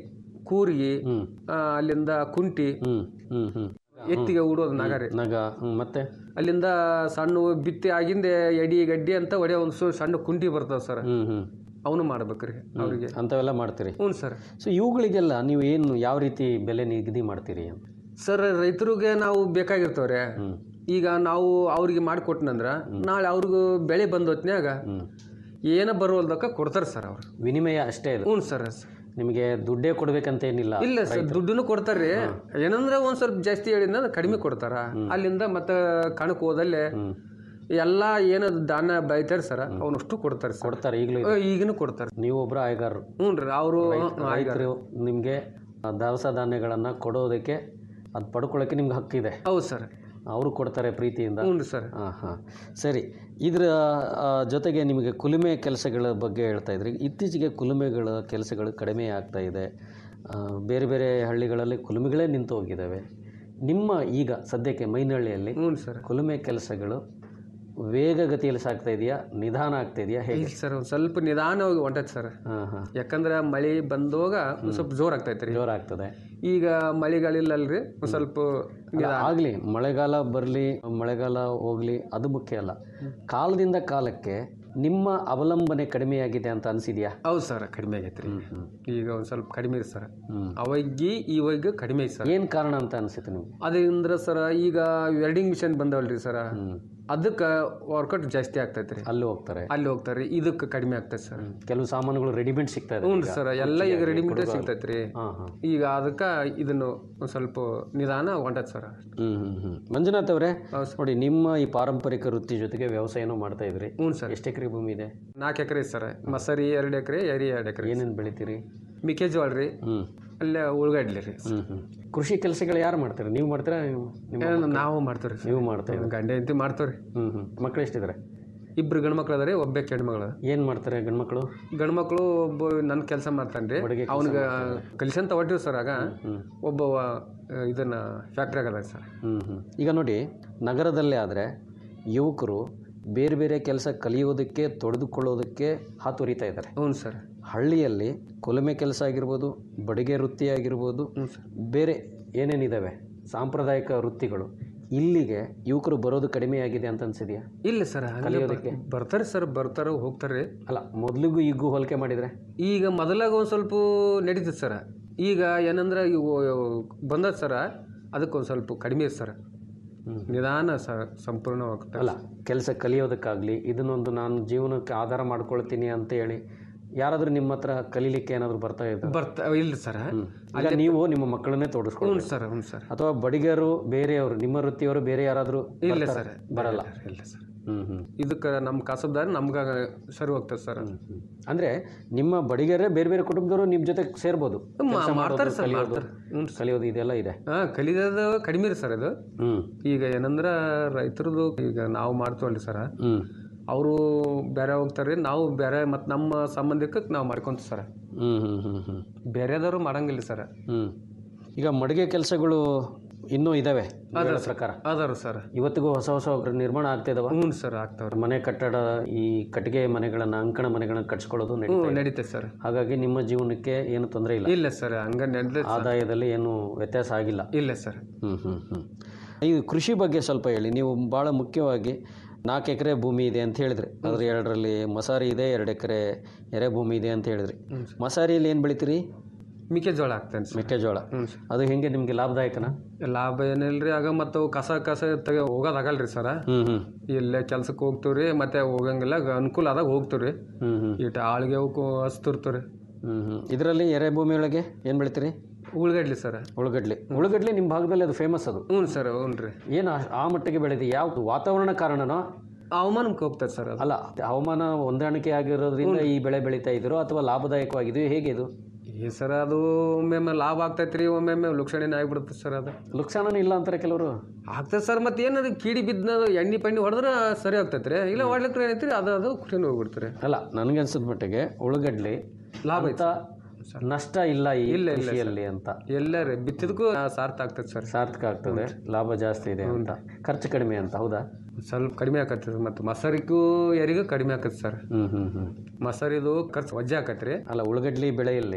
ಕೂರ್ಗಿ ಹ್ಮ್ ಆ, ಅಲ್ಲಿಂದ ಕುಂಟಿ ಹ್ಮ್ ಹ್ಮ್ ಹ್ಮ್ ಎತ್ತಿಗೆ ಉಡೋದು ನಗರಿ ನಗ ಹ್ಮ್, ಮತ್ತೆ ಅಲ್ಲಿಂದ ಸಣ್ಣ ಬಿತ್ತಿ ಆಗಿಂದೆ ಎಡಿ ಗಡ್ಡಿ ಅಂತ ಹೊಡೆ ಒಂದು ಸು- ಸಣ್ಣ ಕುಂಟಿ ಬರ್ತದೆ ಸರ್ ಹ್ಮ್ ಹ್ಮ್ ಅವನು ಮಾಡ್ಬೇಕ್ರಿ ಅವ್ರಿಗೆ ಅಂಥವೆಲ್ಲ ಮಾಡ್ತೀರಿ ಹ್ಞೂ ಸರ್ ಸೊ ಇವುಗಳಿಗೆಲ್ಲ ನೀವು ಏನು ಯಾವ ರೀತಿ ಬೆಲೆ ನಿಗದಿ ಮಾಡ್ತೀರಿ ಅಂತ ಸರ್ ರೈತರಿಗೆ ನಾವು ಬೇಕಾಗಿರ್ತವ್ರೆ ಹ್ಮ್ ಈಗ ನಾವು ಅವ್ರಿಗೆ ಮಾಡಿಕೊಟ್ನಂದ್ರ ನಾಳೆ ಅವ್ರಿಗೂ ಬೆಳೆ ಬಂದ ಹೊತ್ನ್ಯಾಗ ಹ್ಮ್ ಏನ ಬರುವಲ್ದಕ್ಕ ಕೊಡ್ತಾರೆ ಸರ್ ಅವ್ರು ವಿನಿಮಯ ಅಷ್ಟೇ ಇದು ಹ್ಞೂ ಸರ್ ನಿಮಗೆ ದುಡ್ಡೇ ಕೊಡ್ಬೇಕಂತ ಏನಿಲ್ಲ ಇಲ್ಲ ಸರ್ ದುಡ್ಡನ್ನು ಕೊಡ್ತಾರ್ರಿ ಏನಂದ್ರೆ ಒಂದ್ ಸ್ವಲ್ಪ ಜಾಸ್ತಿ ಹೇಳಿದ್ನ ಕಡಿಮೆ ಕೊಡ್ತಾರ ಅಲ್ಲಿಂದ ಮತ್ತೆ ಕಣಕ್ ಹೋದಲ್ಲೇ ಹ್ಮ್ ಎಲ್ಲಾ ಏನು ದಾನ ಬೈತಾರೆ ಸರ್ ಅವನಷ್ಟು ಕೊಡ್ತಾರೆ ಸರ್ ಕೊಡ್ತಾರೆ ಈಗಲೂ ಈಗಿನೂ ಕೊಡ್ತಾರೆ ನೀವು ಒಬ್ಬರು ಆಯ್ಗಾರರು ಹ್ಞೂ ರೀ ಅವರು ರೈತರು ನಿಮಗೆ ದವಸ ಧಾನ್ಯಗಳನ್ನು ಕೊಡೋದಕ್ಕೆ ಅದು ಪಡ್ಕೊಳ್ಳೋಕ್ಕೆ ನಿಮ್ಗೆ ಹಕ್ಕಿದೆ ಹೌದು ಸರ್ ಅವರು ಕೊಡ್ತಾರೆ ಪ್ರೀತಿಯಿಂದ ಹ್ಞೂ ರೀ ಸರ್ ಹಾಂ ಹಾಂ ಸರಿ ಇದರ ಆ, ಜೊತೆಗೆ ನಿಮಗೆ ಕುಲುಮೆ ಕೆಲಸಗಳ ಬಗ್ಗೆ ಹೇಳ್ತಾ ಇದ್ರಿ ಇತ್ತೀಚೆಗೆ ಕುಲುಮೆಗಳ ಕೆಲಸಗಳು ಕಡಿಮೆ ಆಗ್ತಾ ಇದೆ ಆ, ಬೇರೆ ಬೇರೆ ಹಳ್ಳಿಗಳಲ್ಲಿ ಕುಲುಮೆಗಳೇ ನಿಂತು ಹೋಗಿದ್ದಾವೆ ನಿಮ್ಮ ಈಗ ಸದ್ಯಕ್ಕೆ ಮೈನಹಳ್ಳಿಯಲ್ಲಿ ಹ್ಞೂ ಸರ್ ಕುಲುಮೆ ಕೆಲಸಗಳು ವೇಗಗತಿಯಲ್ಲಿ ಸಾಗ್ತಾ ಇದೆಯಾ ನಿಧಾನ ಆಗ್ತಾ ಇದೆಯಾ ಹೇಗೆ ಇಲ್ಲ ಸರ್ ಒಂದು ಸ್ವಲ್ಪ ನಿಧಾನವಾಗಿ ಹೊಂಟೈತೆ ಸರ್ ಹಾಂ ಹಾಂ ಯಾಕಂದ್ರೆ ಮಳೆ ಬಂದೋಗ ಒಂದ್ ಸ್ವಲ್ಪ ಜೋರ್ ಆಗ್ತೈತೆ ರೀ ಜೋರಾಗ್ತದೆ ಈಗ ಮಳೆಗಾಲಿಲ್ಲಲ್ರಿ ಒಂದ್ ಸ್ವಲ್ಪ ನಿಧಾನ ಆಗಲಿ ಮಳೆಗಾಲ ಬರಲಿ ಮಳೆಗಾಲ ಹೋಗಲಿ ಅದು ಮುಖ್ಯ ಅಲ್ಲ ಕಾಲದಿಂದ ಕಾಲಕ್ಕೆ ನಿಮ್ಮ ಅವಲಂಬನೆ ಕಡಿಮೆಯಾಗಿದೆ ಅಂತ ಅನಿಸಿದ್ಯಾ ಹೌದು ಸರ್ ಕಡಿಮೆ ಆಗೈತೆ ರೀ ಈಗ ಒಂದ್ ಸ್ವಲ್ಪ ಕಡಿಮೆ ಇದೆ ಸರ್ ಹ್ಮ್. ಅವಾಗಿ ಇವಾಗ ಕಡಿಮೆ ಐತೆ ಸರ್ ಏನು ಕಾರಣ ಅಂತ ಅನಿಸುತ್ತೆ ನಿಮ್ಗೆ ಅದ್ರಿಂದ ಸರ್ ಈಗ ವೆಲ್ಡಿಂಗ್ ಮಿಷನ್ ಬಂದವಲ್ರಿ ಸರ್ ಹ್ಮ್. ಅದಕ್ಕೆ ವರ್ಕೌಟ್ ಜಾಸ್ತಿ ಆಗ್ತೈತೆ ರೀ ಅಲ್ಲಿ ಹೋಗ್ತಾರೆ ಅಲ್ಲಿ ಹೋಗ್ತಾರೆ ಇದಕ್ಕೆ ಕಡಿಮೆ ಆಗ್ತೈತೆ ಸರ್ ಕೆಲವು ಸಾಮಾನುಗಳು ರೆಡಿಮೇಡ್ ಸಿಗ್ತಾ ಇದೆ ಹ್ಞೂ ಸರ್ ಎಲ್ಲ ಈಗ ರೆಡಿಮೇಡ್ ಸಿಗ್ತೈತೆ ರೀ ಹಾಂ ಹಾಂ ಈಗ ಅದಕ್ಕೆ ಇದನ್ನು ಒಂದು ಸ್ವಲ್ಪ ನಿಧಾನ ಹೊಂಟೈತೆ ಸರ್ ಹ್ಞೂ ಹ್ಞೂ ಹ್ಞೂ ಮಂಜುನಾಥ್ ಅವರೇ ಹೌದು ಸರ್. ನೋಡಿ ನಿಮ್ಮ ಈ ಪಾರಂಪರಿಕ ವೃತ್ತಿ ಜೊತೆಗೆ ವ್ಯವಸಾಯನೂ ಮಾಡ್ತಾ ಇದ್ರಿ ಹ್ಞೂ ಸರ್ ಎಷ್ಟು ಎಕರೆ ಭೂಮಿ ಇದೆ ನಾಲ್ಕು ಎಕರೆ ಸರ್ ಮಸರಿ ಎರಡು ಎಕರೆ ಎರಿ ಎರಡು ಎಕರೆ ಏನೇನು ಬೆಳಿತೀರಿ ಮೆಕ್ಕೆಜೋಳ ರೀ ಹ್ಞೂ ಅಲ್ಲೇ ಉಳ್ಳಾಗಡ್ಲಿ ರೀ ಹ್ಞೂ ಹ್ಞೂ ಕೃಷಿ ಕೆಲಸಗಳು ಯಾರು ಮಾಡ್ತಾರೆ ನೀವು ಮಾಡ್ತೀರಾ ನಿಮ್ಮ ಏನ್ ನಾವು ಮಾಡ್ತೀವಿ ರೀ ನೀವು ಮಾಡ್ತಾ ಇದ್ದೀರಿ ಗಂಡ ಹೆಂಡತಿ ಮಾಡ್ತೀವಿ ಹ್ಞೂ ಹ್ಞೂ ಮಕ್ಕಳು ಎಷ್ಟಿದ್ದಾರೆ ಇಬ್ರು ಗಂಡು ಮಕ್ಳು ಅದಾರಿ ಒಬ್ಬ ಹೆಣ್ಮಗಳು ಏನು ಮಾಡ್ತಾರೆ ಗಂಡ್ಮಕ್ಳು ಗಂಡು ಮಕ್ಕಳು ಒಬ್ಬ ನನ್ನ ಕೆಲಸ ಮಾಡ್ತಾನೆ ರೀ ಅಡುಗೆ ಅವ್ನಿಗೆ ಕಲಿಸಂತ ಹೊಟ್ಟಿವಿ ಸರ್ ಆಗ ಹ್ಞೂ ಒಬ್ಬವ ಆ, ಇದನ್ನ ಫ್ಯಾಕ್ಟ್ರಿಯಾಗ ಅದ ಸರ್ ಹ್ಞೂ ಹ್ಞೂ ಈಗ ನೋಡಿ ನಗರದಲ್ಲೇ ಆದರೆ ಯುವಕರು ಬೇರೆ ಬೇರೆ ಕೆಲಸ ಕಲಿಯೋದಕ್ಕೆ ತೊಡೆದುಕೊಳ್ಳೋದಕ್ಕೆ ಹಾತೊರಿತಾ ಇದ್ದಾರೆ ಹ್ಞೂ ಸರ್ ಹಳ್ಳಿಯಲ್ಲಿ ಕೊಲಮೆ ಕೆಲಸ ಆಗಿರ್ಬೋದು ಬಡಿಗೆ ವೃತ್ತಿ ಆಗಿರ್ಬೋದು ಹ್ಞೂ ಸರ್ ಬೇರೆ ಏನೇನಿದ್ದಾವೆ ಸಾಂಪ್ರದಾಯಿಕ ವೃತ್ತಿಗಳು ಇಲ್ಲಿಗೆ ಯುವಕರು ಬರೋದು ಕಡಿಮೆ ಆಗಿದೆ ಅಂತ ಅನ್ಸಿದ್ಯಾ ಇಲ್ಲ ಸರ್ ಕಲಿಯೋದಕ್ಕೆ? ಬರ್ತಾರೆ ಸರ್ ಬರ್ತಾರೆ ಹೋಗ್ತಾರೆ ಅಲ್ಲ ಮೊದಲಿಗೂ ಈಗೂ ಹೋಲಿಕೆ ಮಾಡಿದರೆ ಈಗ ಮೊದಲಾಗ ಒಂದು ಸ್ವಲ್ಪ ನಡೀತದೆ ಸರ್ ಈಗ ಏನಂದ್ರೆ ಇವು ಬಂದದ ಸರ್ ಅದಕ್ಕೆ ಒಂದು ಸ್ವಲ್ಪ ಕಡಿಮೆ ಇದೆ ಸರ್ ನಿಧಾನ ಸ ಸಂಪೂರ್ಣವಾಗ್ತದೆ ಅಲ್ಲ ಕೆಲಸ ಕಲಿಯೋದಕ್ಕಾಗಲಿ ಇದನ್ನೊಂದು ನಾನು ಜೀವನಕ್ಕೆ ಆಧಾರ ಮಾಡ್ಕೊಳ್ತೀನಿ ಅಂತ ಹೇಳಿ ಯಾರಾದರೂ ನಿಮ್ಮ ಹತ್ರ ಕಲೀಲಿಕ್ಕೆ ಏನಾದರೂ ಬರ್ತಾ ಇದ್ದಾರೆ ಬರ್ತಾ ಇಲ್ಲ ಸರ್ ಈಗ ನೀವು ನಿಮ್ಮ ಮಕ್ಕಳನ್ನೇ ತೋಡಿಸ್ಕೊಳ್ಳಿ ಹ್ಞೂ ಸರ್ ಹ್ಞೂ ಸರ್ ಅಥವಾ ಬಡಿಗರು ಬೇರೆಯವರು ನಿಮ್ಮ ವೃತ್ತಿಯವರು ಬೇರೆ ಯಾರಾದರೂ ಇಲ್ಲ ಸರ್ ಬರಲ್ಲ ಇಲ್ಲ ಸರ್ ಹ್ಞೂ ಹ್ಞೂ ಇದಕ್ಕೆ ನಮ್ಮ ಕಸಬ್ದಾರಿ ನಮ್ಗೆ ಸರಿ ಹೋಗ್ತದೆ ಸರ್ ಅಂದರೆ ನಿಮ್ಮ ಬಡಿಗರೇ ಬೇರೆ ಬೇರೆ ಕುಟುಂಬದವರು ನಿಮ್ಮ ಜೊತೆ ಸೇರ್ಬೋದು ಕೆಲ್ಸ ಮಾಡ್ತಾರೆ ಮಾಡೋದು, ಸರ್ ಕಲಿಯೋದು ಮಾಡ್ತಾರೆ ಹ್ಞೂ ಕಲಿಯೋದು ಇದೆಲ್ಲ ಇದೆ ಹಾಂ ಕಲಿಯೋದು ಕಡಿಮೆ ರೀ ಸರ್ ಇದು ಹ್ಞೂ ಈಗ ಏನಂದ್ರೆ ರೈತರದು ಈಗ ನಾವು ಮಾಡ್ತೀವಲ್ರಿ ಸರ್ ಹ್ಞೂ ಅವರು ಬೇರೆ ಹೋಗ್ತಾರೆ ನಾವು ಬೇರೆ ಮತ್ತು ನಮ್ಮ ಸಂಬಂಧಿಕಕ್ಕೆ ನಾವು ಮಾಡ್ಕೊಂತೀವಿ ಸರ್ ಹ್ಞೂ ಹ್ಞೂ ಹ್ಞೂ ಹ್ಞೂ ಬೇರೆದವರು ಮಾಡಂಗಿಲ್ಲ ಸರ್ ಹ್ಞೂ ಈಗ ಮಡಿಗೆ ಕೆಲಸಗಳು ಇನ್ನೂ ಇದ್ದಾವೆ ಹೇಳೋ ಪ್ರಕಾರ ಅದಾರು ಸರ್ ಇವತ್ತಿಗೂ ಹೊಸ ಹೊಸ ನಿರ್ಮಾಣ ಆಗ್ತಿದಾವ ಹ್ಞೂ ಸರ್ ಆಗ್ತಾವ್ರಿ ಮನೆ ಕಟ್ಟಡ ಈ ಕಟ್ಟಿಗೆ ಮನೆಗಳನ್ನು ಅಂಕಣ ಮನೆಗಳನ್ನು ಕಟ್ಸ್ಕೊಳ್ಳೋದು ನಡೀತಾ ಹ್ಞೂ ಇದೆ. ನಡೀತೈತೆ ಸರ್ ಹಾಗಾಗಿ ನಿಮ್ಮ ಜೀವನಕ್ಕೆ ಏನು ತೊಂದರೆ ಇಲ್ಲ ಇಲ್ಲ ಸರ್ ಹಂಗ ನಡೀತೈತೆ ಆದಾಯದಲ್ಲಿ ಏನು ವ್ಯತ್ಯಾಸ ಆಗಿಲ್ಲ ಇಲ್ಲ ಸರ್ ಹ್ಞೂ ಹ್ಞೂ ಹ್ಞೂ ಈ ಕೃಷಿ ಬಗ್ಗೆ ಸ್ವಲ್ಪ ಹೇಳಿ ನೀವು ಭಾಳ ಮುಖ್ಯವಾಗಿ ನಾಲ್ಕು ಎಕರೆ ಭೂಮಿ ಇದೆ ಅಂತ ಹೇಳಿದ್ರಿ ಅದ್ರ ಎರಡರಲ್ಲಿ ಮಸಾರಿ ಇದೆ ಎರಡು ಎಕರೆ ಎರೆ ಭೂಮಿ ಇದೆ ಅಂತ ಹೇಳಿದ್ರಿ ಹ್ಞೂ ಮಸಾರಿಯಲ್ಲಿ ಏನು ಬೆಳಿತೀರಿ ಮೆಕ್ಕೆಜೋಳ ಹಾಕ್ತೇನೆ ಸರ್ ಮೆಕ್ಕೆಜೋಳ ಹ್ಞೂ ಸರ್ ಅದು ಹೆಂಗೆ ನಿಮಗೆ ಲಾಭದಾಯಕನಾ ಲಾಭ ಏನಿಲ್ರಿ ಆಗ ಮತ್ತು ಅವು ಕಸ ಕಸ ತೆಗೆ ಹೋಗೋದಾಗಲ್ರಿ ಸರ್ ಹ್ಞೂ ಹ್ಞೂ ಇಲ್ಲೇ ಕೆಲ್ಸಕ್ಕೆ ಹೋಗ್ತೀವಿ ರೀ ಮತ್ತೆ ಹೋಗಂಗಿಲ್ಲ ಗ- ಅನುಕೂಲ ಆದಾಗ ಹೋಗ್ತೀವಿ ರೀ ಹ್ಞೂ ಹ್ಞೂ ಇಟ್ಟು ಆಳ್ಗೆ ಅವಕ್ಕೂ ಹಚ್ತಿರ್ತೀವಿ ರೀ ಹ್ಞೂ ಹ್ಞೂ ಇದರಲ್ಲಿ ಎರೆ ಭೂಮಿ ಒಳಗೆ ಏನು ಬೆಳಿತೀರಿ ಉಳ್ಳಗಡ್ಲಿ ಸರ್ ಉಳ್ಳಗಡ್ಲಿ ಉಳ್ಳಗಡ್ಲಿ ನಿಮ್ಮ ಭಾಗದಲ್ಲಿ ಅದು ಫೇಮಸ್ ಅದು ಹ್ಞೂ ಸರ್ ಹ್ಞೂ ರೀ ಏನು ಆ- ಆ ಮಟ್ಟಿಗೆ ಬೆಳೆದಿ ಯಾವ ವಾತಾವರಣ ಕಾರಣನೋ ಹವಾಮಾನಕ್ಕೆ ಹೋಗ್ತದೆ ಸರ್ ಅದು ಅಲ್ಲ ಹವಾಮಾನ ಹೊಂದಾಣಿಕೆ ಆಗಿರೋದ್ರಿಂದ ಈ ಬೆಳೆ ಬೆಳೀತಾ ಇದ್ರು ಅಥವಾ ಲಾಭದಾಯಕವಾಗಿದೆಯೋ ಹೇಗೆ ಇದು ಈ ಸರ್ ಅದು ಒಮ್ಮೊಮ್ಮೆ ಲಾಭ ಆಗ್ತೈತೆ ರೀ ಒಮ್ಮೊಮ್ಮೆ ಲುಕ್ಷಣೆನೇ ಆಗಿಬಿಡುತ್ತೆ ಸರ್ ಅದು ಲುಕ್ಸಾನನೇ ಇಲ್ಲ ಅಂತಾರೆ ಕೆಲವರು ಆಗ್ತದೆ ಸರ್ ಮತ್ತೆ ಏನದು ಕೀಡಿ ಬಿದ್ದ ಎಣ್ಣೆ ಪಣ್ಣಿ ಹೊಡೆದ್ರೆ ಸರಿ ಆಗ್ತೈತೆ ರೀ ಇಲ್ಲ ಹೊಡ್ಲಿಕ್ಕೆ ಏನೈತಿ ರೀ ಅದು ಅದು ಕುಟಿನ ಹೋಗ್ಬಿಡ್ತಾರೆ ಅಲ್ಲ ನನಗನ್ಸಿದ ಮಟ್ಟಿಗೆ ಉಳ್ಳಗಡ್ಲಿ ಲಾಭ ಅಂತ ನಷ್ಟ ಇಲ್ಲ ಈ ಕೃಷಿಯಲ್ಲಿ ಅಂತ ಎಲ್ಲ ರೀ ಬಿತ್ತಿದಕ್ಕೂ ಸಾರ್ಥ ಆಗ್ತದೆ ಸರ್ ಸಾರ್ಥಕ ಆಗ್ತದೆ ಲಾಭ ಜಾಸ್ತಿ ಇದೆ ಅಂತ ಖರ್ಚು ಕಡಿಮೆ ಅಂತ ಹೌದಾ ಸ್ವಲ್ಪ ಕಡಿಮೆ ಆಕತ್ತೆ ಮತ್ತು ಮಸಾರಿಗೂ ಯಾರಿಗೂ ಕಡಿಮೆ ಆಕತ್ತೆ ಸರ್ ಹ್ಮ್ ಹ್ಮ್ ಹ್ಮ್ ಮಸಾರಿದು ಖರ್ಚು ವಜ್ಜೆ ಆಕತ್ತೆ ರೀ ಅಲ್ಲ ಉಳ್ಳಗಡ್ಲಿ ಬೆಳೆಯಲ್ಲಿ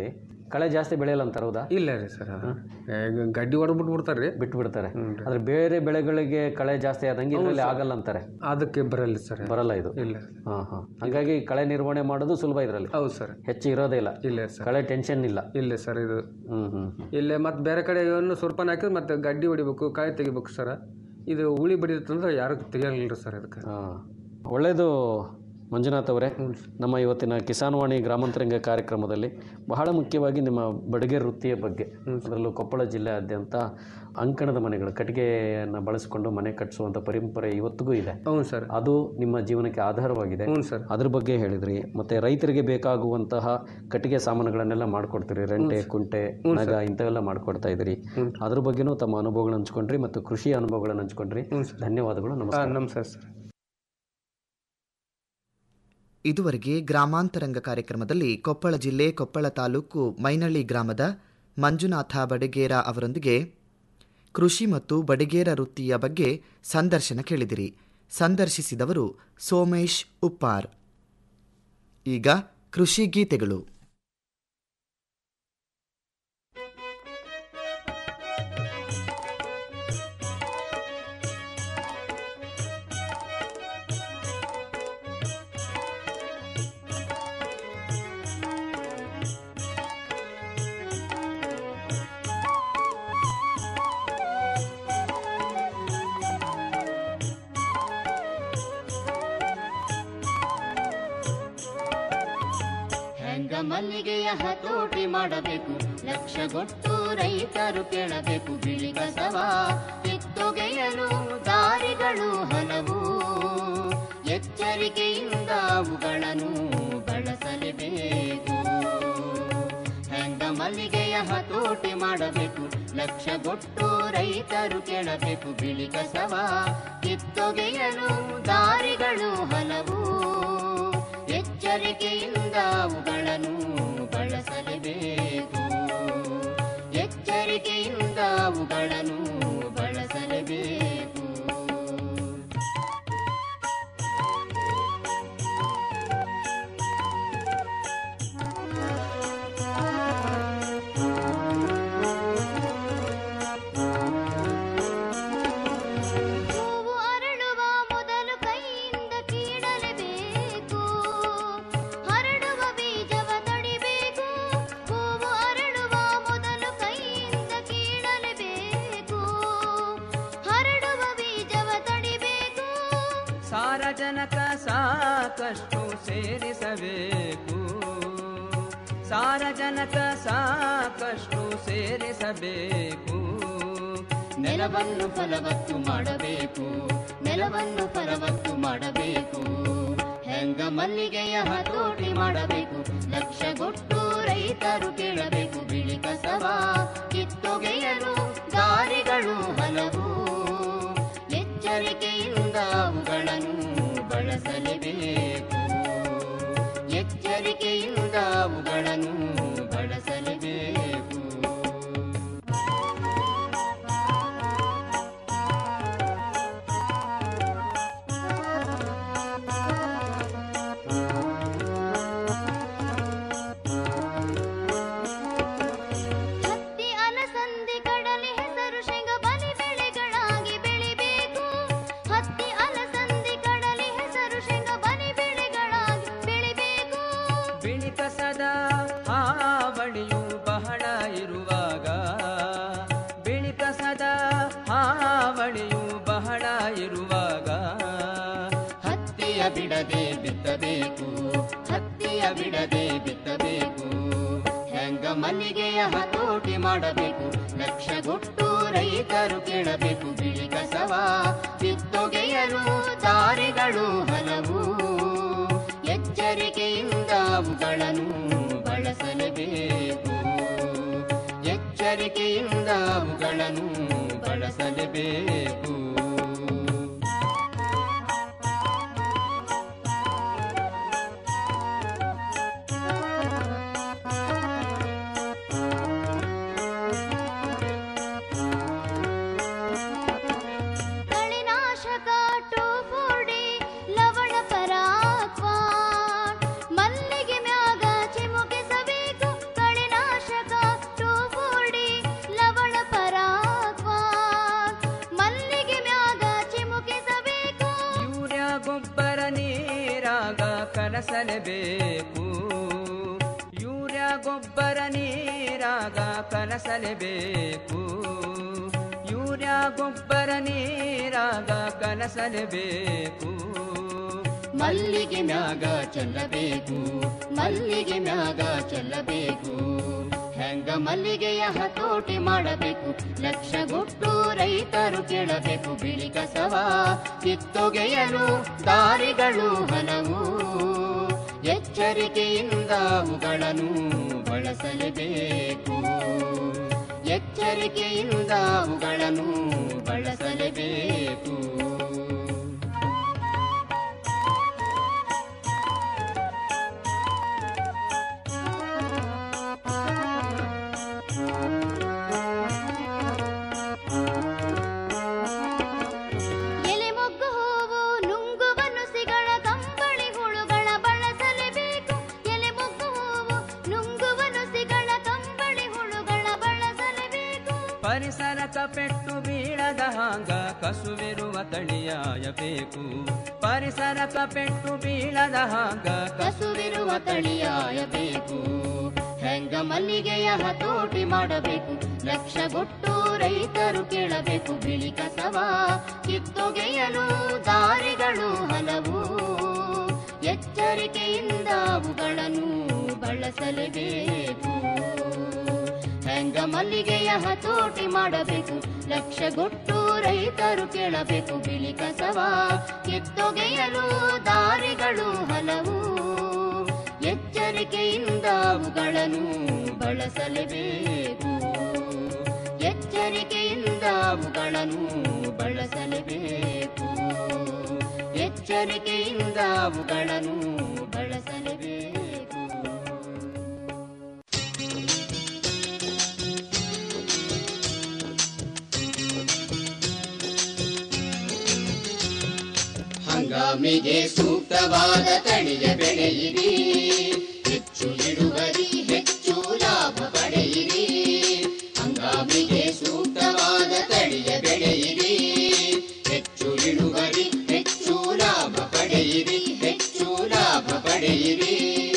ಕಳೆ ಜಾಸ್ತಿ ಬೆಳೆಯಲ್ಲ ಅಂತಾರೆ ಹೌದಾ ಇಲ್ಲ ರೀ ಸರ್ ಗಡ್ಡಿ ಹೊಡೆದ್ಬಿಟ್ಟು ಬಿಡ್ತಾರೆ ರೀ ಬಿಟ್ಟು ಬಿಡ್ತಾರೆ ಆದ್ರೆ ಬೇರೆ ಬೆಳೆಗಳಿಗೆ ಕಳೆ ಜಾಸ್ತಿ ಆದಂಗೆ ಇದರಲ್ಲಿ ಆಗಲ್ಲ ಅಂತಾರೆ ಅದಕ್ಕೆ ಬರಲ್ಲ ಸರ್ ಬರಲ್ಲ ಇದು ಇಲ್ಲ ಹಾಂ ಹಾಂ ಹಾಗಾಗಿ ಕಳೆ ನಿರ್ವಹಣೆ ಮಾಡೋದು ಸುಲಭ ಇದರಲ್ಲಿ ಹೌದು ಸರ್ ಹೆಚ್ಚು ಇರೋದೇ ಇಲ್ಲ ಇಲ್ಲ ಸರ್ ಕಳೆ ಟೆನ್ಷನ್ ಇಲ್ಲ ಇಲ್ಲ ಸರ್ ಇದು ಹ್ಞೂ ಹ್ಞೂ ಇಲ್ಲೇ ಮತ್ತೆ ಬೇರೆ ಕಡೆ ಏನು ಸುರ್ಪನ್ ಹಾಕಿದ್ರೆ ಮತ್ತೆ ಗಡ್ಡಿ ಹೊಡಿಬೇಕು ಕಾಯಿ ತೆಗಿಬೇಕು ಸರ್ ಇದು ಹುಳಿ ಬಡಿತಂದ್ರೆ ಯಾರು ತೆಗಿಯಲ್ಲ ಸರ್ ಅದಕ್ಕೆ ಹಾಂ ಒಳ್ಳೆಯದು ಮಂಜುನಾಥ್ ಅವರೇ ನಮ್ಮ ಇವತ್ತಿನ ಕಿಸಾನ್ ವಾಣಿ ಗ್ರಾಮಾಂತರಂಗ ಕಾರ್ಯಕ್ರಮದಲ್ಲಿ ಬಹಳ ಮುಖ್ಯವಾಗಿ ನಿಮ್ಮ ಬಡಿಗೆ ವೃತ್ತಿಯ ಬಗ್ಗೆ ಅದರಲ್ಲೂ ಕೊಪ್ಪಳ ಜಿಲ್ಲೆಯಾದ್ಯಂತ ಅಂಕಣದ ಮನೆಗಳು ಕಟ್ಟಿಗೆಯನ್ನು ಬಳಸಿಕೊಂಡು ಮನೆ ಕಟ್ಟಿಸುವಂಥ ಪರಂಪರೆ ಇವತ್ತಿಗೂ ಇದೆ ಹ್ಞೂ ಸರ್ ಅದು ನಿಮ್ಮ ಜೀವನಕ್ಕೆ ಆಧಾರವಾಗಿದೆ ಹ್ಞೂ ಸರ್ ಅದ್ರ ಬಗ್ಗೆ ಹೇಳಿದ್ರಿ ಮತ್ತೆ ರೈತರಿಗೆ ಬೇಕಾಗುವಂತಹ ಕಟ್ಟಿಗೆ ಸಾಮಾನುಗಳನ್ನೆಲ್ಲ ಮಾಡ್ಕೊಡ್ತೀರಿ ರೆಂಟೆ ಕುಂಟೆ ನಗ ಇಂಥವೆಲ್ಲ ಮಾಡ್ಕೊಡ್ತಾ ಇದ್ದೀರಿ ಅದ್ರ ಬಗ್ಗೆನೂ ತಮ್ಮ ಅನುಭವಗಳನ್ನ ಹಂಚ್ಕೊಂಡ್ರಿ ಮತ್ತು ಕೃಷಿ ಅನುಭವಗಳನ್ನ ಹಂಚ್ಕೊಂಡ್ರಿ ಧನ್ಯವಾದಗಳು ನಮಸ್ಕಾರ ಹಾಂ ನಮಸ್ಕಾರ ಸರ್ ಇದುವರೆಗೆ ಗ್ರಾಮಾಂತರಂಗ ಕಾರ್ಯಕ್ರಮದಲ್ಲಿ ಕೊಪ್ಪಳ ಜಿಲ್ಲೆ ಕೊಪ್ಪಳ ತಾಲೂಕು ಮೈನಳ್ಳಿ ಗ್ರಾಮದ ಮಂಜುನಾಥ ಬಡಿಗೇರ ಅವರೊಂದಿಗೆ ಕೃಷಿ ಮತ್ತು ಬಡಿಗೇರ ವೃತ್ತಿಯ ಬಗ್ಗೆ ಸಂದರ್ಶನ ಕೇಳಿದಿರಿ ಸಂದರ್ಶಿಸಿದವರು ಸೋಮೇಶ್ ಉಪ್ಪಾರ್ ಈಗ ಕೃಷಿ ಗೀತೆಗಳು ಹೆಂಗ ಮಲ್ಲಿಗೆಯ ಹತೋಟಿ ಮಾಡಬೇಕು ಲಕ್ಷಗೊಟ್ಟು ರೈತರು ಕೇಳಬೇಕು ಬಿಳಿ ಕಸವ ಕಿತ್ತೊಗೆಯಲು ದಾರಿಗಳು ಹಲವು ಎಚ್ಚರಿಕೆಯಿಂದ ಅವುಗಳನ್ನು ಬಳಸಲೇಬೇಕು ಹೆಂಗ ಮಲ್ಲಿಗೆಯ ಹತೋಟಿ ಮಾಡಬೇಕು ಲಕ್ಷಗೊಟ್ಟು ರೈತರು ಕೇಳಬೇಕು ಬಿಳಿ ಕಸವ ಕಿತ್ತೊಗೆಯಲು ದಾರಿಗಳು ಹಲವು ಎಚ್ಚರಿಕೆಯಿಂದ ಅವುಗಳನ್ನು ಬಳಸಲೇಬೇಕು ಎಚ್ಚರಿಕೆಯಿಂದ ಅವುಗಳನ್ನು ಬಳಸಲೇಬೇಕು ಹೂವು ಅರಳುವ ಮೊದಲು ಕೈಯಿಂದ ಕೀಳಲೇಬೇಕು ಹರಡುವ ಬೀಜವ ತಡಿಬೇಕು ಹೂವು ಅರಳುವ ಮೊದಲು ಕೈಯಿಂದ ಕೀಳಲೇಬೇಕು ಹರಡುವ ಬೀಜವ ತಡಿಬೇಕು ಸಾರಜನಕ ಸಾಕಷ್ಟು ಸೇರಿಸಬೇಕು ಸಾರಜನಕ ಸಾಕಷ್ಟು ಸೇರಿಸಬೇಕು ನೆಲವನ್ನು ಫಲವತ್ತು ಮಾಡಬೇಕು ನೆಲವನ್ನು ಫಲವತ್ತು ಮಾಡಬೇಕು ಹೆಂಗ ಮಲ್ಲಿಗೆಯ ಹತೋಟಿ ಮಾಡಬೇಕು ಲಕ್ಷಗೊಟ್ಟು ರೈತರು ಕೇಳಬೇಕು ಬಿಳಿ ಕಸವ ಕಿತ್ತೊಗೆಯಲು ದಾರಿಗಳು ಹಲವು ಎಚ್ಚರಿಕೆಯಿಂದ ಅವುಗಳನ್ನು ಬಳಸಲೇಬೇಕು ಎಚ್ಚರಿಕೆಯಿಂದ ಅವುಗಳನ್ನು ಬಳಸಲೇಬೇಕು ಹತ್ತಿ ಅಲಸಂದಿ ಕಡಲೆ ಹೆಸರು ಶೇಂಗ ಬಲಿ ಬೆಳೆಗಳಾಗಿ ಬೆಳಿಬೇಕು ಹತ್ತಿ ಅಲಸಂದಿ ಕಡಲೆ ಹೆಸರು ಶೇಂಗ ಬಲಿ ಬೆಳೆಗಳಾಗಿ ಬೆಳಿಬೇಕು ಬಿಳಿ ಕಸದ ಹಾವಳಿಯು ಬಹಳ ಇರುವಾಗ ಬಿಳಿ ಕಸದ ಹಾವಳಿಯು ಬಹಳ ಇರುವಾಗ ಹತ್ತಿಯ ಬಿಡದೆ ಬಿತ್ತಬೇಕು ಹತ್ತಿಯ ಬಿಡದೆ ಬಿತ್ತಬೇಕು ಹೆಂಗ ಮಲ್ಲಿಗೆಯ ಹತೋಟಿ ಮಾಡಬೇಕು ಲಕ್ಷಗೊಟ್ಟು ರೈತರು ಕೇಳಬೇಕು ಬಿಳಿ ಕಸವ ಕಿತ್ತೊಗೆಯಲು ದಾರಿಗಳು ಹಲವು ಎಚ್ಚರಿಕೆಯಿಂದ ಅವುಗಳನ್ನು ಬಳಸಲೇಬೇಕು ಎಚ್ಚರಿಕೆಯಿಂದ ಅವುಗಳನ್ನು ಬಳಸಲೇಬೇಕು ಕಳೆನಾಶಕ ಟೋಫೋಡಿ ಲವಣ ಪರಾಕ್ವಾ ಮಲ್ಲಿಗೆ ಮ್ಯಾಗ ಚಿಮುಕಿಸಬೇಕು ಕಳೆನಾಶಕ ಗೊಬ್ಬರ ನೀರಾಗ ಕಲಸಲೇಬೇಕು ಯೂರಿಯಾ ಗೊಬ್ಬರ ನೀರಾಗ ಕಲಸಲೇಬೇಕು ಮಲ್ಲಿಗೆ ಮ್ಯಾಗ ಚೆಲ್ಲಬೇಕು ಮಲ್ಲಿಗೆ ಮ್ಯಾಗ ಚೆಲ್ಲಬೇಕು ಹೆಂಗ ಮಲ್ಲಿಗೆಯ ಹತೋಟಿ ಮಾಡಬೇಕು ಲಕ್ಷಗೊಟ್ಟು ರೈತರು ಕೇಳಬೇಕು ಬಿಳಿ ಕಸವ ಕಿತ್ತೊಗೆಯಲು ದಾರಿಗಳು ಹಲವು ಎಚ್ಚರಿಕೆಯಿಂದ ಅವುಗಳನ್ನು ಬಳಸಲೇಬೇಕು ಎಚ್ಚರಿಕೆಯಿಂದ ಅವುಗಳನ್ನು ಬಳಸಲೇಬೇಕು ಎಲೆ ಮೊಗ್ಗು ಹೂವು ನುಂಗುವ ನುಸಿಗಳ ಕಂಬಳಿ ಹುಳುಗಳ ಬಳಸಲೇಬೇಕು ಎಲೆ ಮೊಗ್ಗು ಹೂವು ನುಂಗುವ ನುಸಿಗಳ ಕಂಬಳಿ ಹುಳುಗಳ ಬಳಸಲೇಬೇಕು ಪರಿಸರಕ ಪೆಟ್ಟು ಬೀಳದ ಹಾಂಗ ಕಸುವಿರುವ ತಳಿಯಾಯಬೇಕು ಪರಿಸರಕ ಪೆಟ್ಟು ಬೀಳದ ಹಾಂಗ ಕಸುವಿರುವ ತಳಿಯಾಯಬೇಕು ಹೆಂಗ ಮಲ್ಲಿಗೆಯ ಹತೋಟಿ ಮಾಡಬೇಕು ಲಕ್ಷಗೊಟ್ಟು ರೈತರು ಕೇಳಬೇಕು ಬಿಳಿ ಕಸವ ಕಿತ್ತೊಗೆಯಲು ದಾರಿಗಳು ಹಲವು ಎಚ್ಚರಿಕೆಯಿಂದ ಅವುಗಳನ್ನು ಬಳಸಲೇಬೇಕು ಹೆಂಗ ಮಲ್ಲಿಗೆಯ ಹತೋಟಿ ಮಾಡಬೇಕು ಲಕ್ಷಗೊಟ್ಟು ರೈತರು ಕೇಳಬೇಕು ಬಿಳಿ ಕಸವ ಕಿತ್ತೊಗೆಯಲು ದಾರಿಗಳು ಹಲವು ಎಚ್ಚರಿಕೆಯಿಂದ ಅವುಗಳನ್ನು ಬಳಸಲೇಬೇಕು ಎಚ್ಚರಿಕೆಯಿಂದ ಅವುಗಳನ್ನು ಬಳಸಲೇಬೇಕು ಎಚ್ಚರಿಕೆಯಿಂದ ಅವುಗಳನ್ನು ಬಳಸಲೇಬೇಕು ಹಂಗಾಮಿಗೆ ಸೂಕ್ತವಾದ ತಳಿಯ ಬೆಳೆಯಿರಿ ಹೆಚ್ಚು ಇಳುವರಿ ಹೆಚ್ಚು ಲಾಭ ಪಡೆಯಿರಿ ಹಂಗಾಮಿಗೆ ಸೂಕ್ತವಾದ ತಳಿಯ ಬೆಳೆಯಿರಿ ಹೆಚ್ಚು ಇಳುವರಿ ಹೆಚ್ಚು ಲಾಭ ಪಡೆಯಿರಿ ಹೆಚ್ಚು ಲಾಭ ಪಡೆಯಿರಿ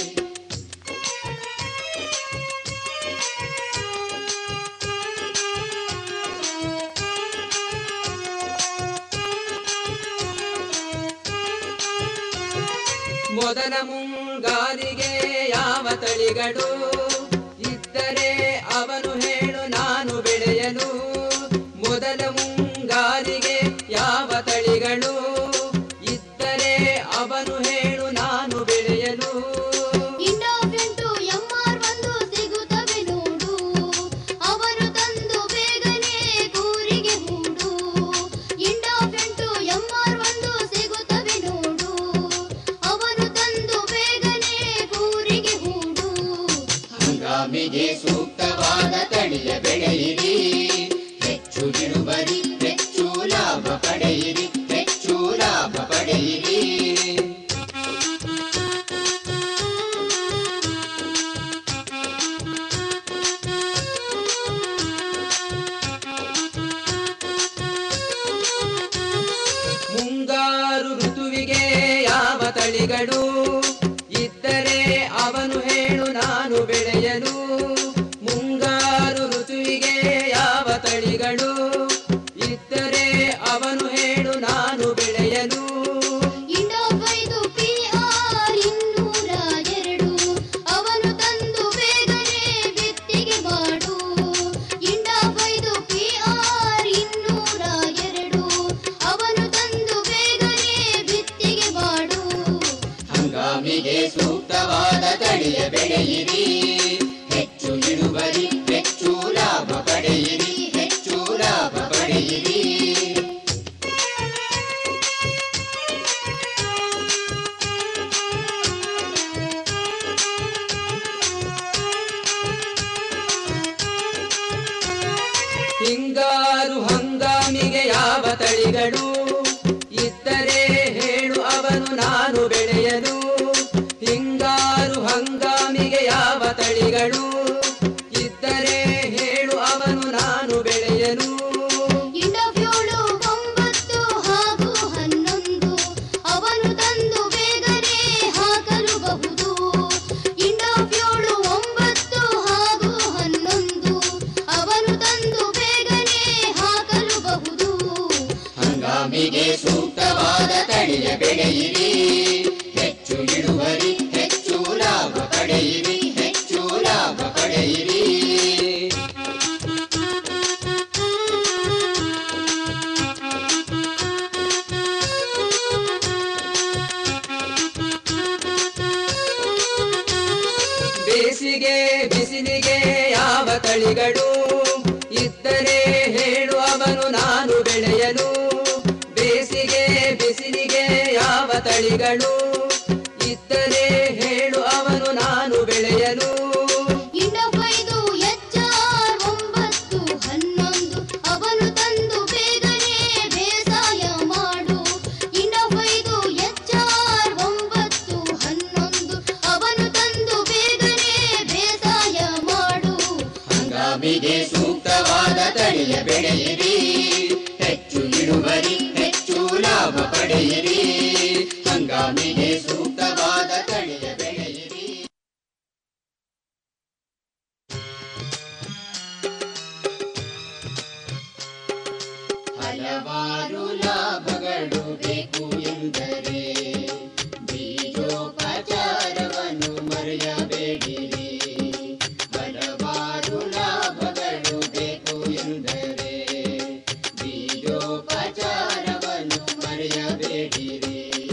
ಮೊದಲ ಮುಂಗಾರಿಗೆ ಯಾವ ತಳಿಗಳು ಇದ್ದರೆ ಅವನು ಹೇಳು ನಾನು ಬೆಳೆಯಲು ಮೊದಲ ಮುಂಗಾರಿಗೆ ಯಾವ ತಳಿಗಳು ಇದ್ದರೆ ಅವನು ಹೇಳು ನಾನು ಬೆಳೆಯಲು ಇಂಡೋಫೆಂಟು ಎಂಆರ್ ಒಂದು ಸಿಗುತ್ತವೆ ನೋಡು ಅವರು ತಂದು ಬೇಗನೆ ಕೂರಿಗೆ ಹೂಡು ಇಂಡೋಫೆಂಟು ಎಂಆರ್ ಒಂದು ಸಿಗುತ್ತವೆ ನೋಡು ಅವರು ತಂದು ಬೇಗನೆ ಕೂರಿಗೆ ಹೂಡು ಹಂಗಾಮಿಗೆ ಸೂಕ್ತವಾದ ತಳಿಯ ಬೆಳೆಯಿರಿ ಹೆಚ್ಚು ಇಳುವರಿ ಹೆಚ್ಚು ಲಾಭ ಪಡೆಯಿರಿ ಹೆಚ್ಚು ಲಾಭ ಪಡೆಯಿರಿ ಮುಂಗಾರು ಋತುವಿಗೆ ಯಾವ ತಳಿಗಳು ಇದ್ದರೆ ಅವನು ಹೇಳು ನಾನು ಬೆಳೆಯಲು ಮುಂಗಾರು ಋತುವಿಗೆ ಯಾವ ತಳಿಗಳು ಇದ್ದರೆ ಅವನು ಹೇಳು ನಾನು ಬೆಳೆಯಲು ಇಂಡೋಫೈದು ಪಿಆರ್ ಇನ್ನೂರ ಎರಡು ಅವನು ತಂದು ಬೇಗನೆ ಬಿತ್ತಿಗೆ ಮಾಡು ಇಂಡೋಫೈದು ಪಿಆರ್ ಇನ್ನೂರ ಎರಡು ಅವನು ತಂದು ಬೇಗನೆ ಬಿತ್ತಿಗೆ ಮಾಡು ಹಂಗಾಮಿಗೆ ಸೂಕ್ತವಾದ ತಳಿಯ ಬೆಳೆಯಿರಿ ಹೆಚ್ಚು ಇಳುವರಿ ಹೆಚ್ಚು ಲಾಭ ಪಡೆಯಿರಿ ಹೆಚ್ಚು ಲಾಭ ಪಡೆಯಿರಿ ಹಿಂಗಾರು ಹಂಗಾಮಿಗೆ ಯಾವ ತಳಿಗಳು ಇದ್ದರೆ ಹೇಳು ಅವನು ನಾನು ಬೆಳೆಯಲು ಹಿಂಗಾರು ಹಂಗಾಮಿಗೆ ಯಾವ ತಳಿಗಳು ಇದ್ದರೆ ಹೇಳು ಅವನು ನಾನು ಬೆಳೆಯಲು ಇಂಡೋಫ್ಯೂಳು ಒಂಬತ್ತು ಹಾಗೂ ಹನ್ನೊಂದು ಅವನು ತಂದು ಬೇಗನೆ ಹಾಕಲು ಬಹುದು ಇಂಡೋಫ್ಯೂಳು ಒಂಬತ್ತು ತಳಿಗಳು ಇದ್ದರೆ ಹೇಳು ಅವನು ನಾನು ಬೆಳೆಯಲು ಬೇಸಿಗೆ ಬಿಸಿಲಿಗೆ ಯಾವ ತಳಿಗಳು ಇದ್ದರೆ ಹೇಳು ಅವನು ನಾನು ಬೆಳೆಯಲು ಇನ್ನೊಬ್ಬೈದು ಎಚ್ಚಾರ್ ಒಂಬತ್ತು ಹನ್ನೊಂದು ಅವನು ತಂದು ಬೇಗನೆ ಬೇಸಾಯ ಮಾಡು ಇನ್ನೊಬ್ಬೈದು ಎಚ್ಚಾರ್ ಒಂಬತ್ತು ಹನ್ನೊಂದು ಅವನು ತಂದು ಬೇಗನೆ ಬೇಸಾಯ ಮಾಡು ಹಂಗಾಮಿಗೆ ಸೂಕ್ತವಾದ ತಳಿಯ ಬೆಳೆಯಿರಿ ಹೆಚ್ಚು ಇಳುವರಿ ಹೆಚ್ಚು ಲಾಭ ಪಡೆಯಿರಿ ಹಂಗಾಮಿಗೆ ಸೂಕ್ತವಾದ ತಳಿಯ ಬೆಳೆಯಿರಿ ಹಲವಾರು ಲಾಭಗಳು ಬೇಕು ಎಂದರೆ ಬೀಜೋಪಚಾರವನ್ನು ಮರೆಯಬೇಡಿರಿ ಹಲವಾರು ಲಾಭಗಳು ಬೇಕು ಎಂದರೆ ಬೀಜೋಪಚಾರವನ್ನು ಮರೆಯಬೇಡಿರಿ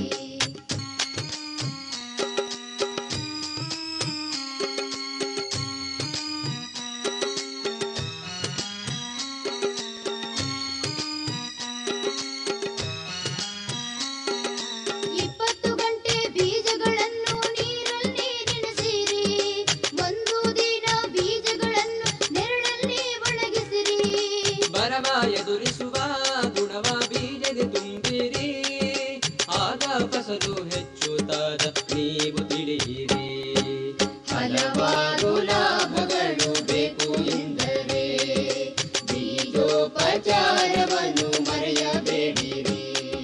ಇಪ್ಪತ್ತು ಗಂಟೆ ಬೀಜಗಳನ್ನು ನೀರಲ್ಲಿ ನೆನೆಸಿರಿ ಒಂದು ದಿನ ಬೀಜಗಳನ್ನು ನೆರಳಲ್ಲಿ ಒಣಗಿಸಿರಿ ಬರವ ಎದುರಿಸುವ ಗುಣವ ಬೀಜಗೆ ತುಂಬಿರಿ ಆಗ ಫಸಲು ಹೆಚ್ಚುತ್ತಾದ ನೀವು ತಿಳಿಯಿರಿ ಹಲವಾರು ಲಾಭಗಳು ಬೇಕು ಎಂದರೆ ಬೀಜೋಪಚಾರವನ್ನು ಮರೆಯಬೇಡಿರಿ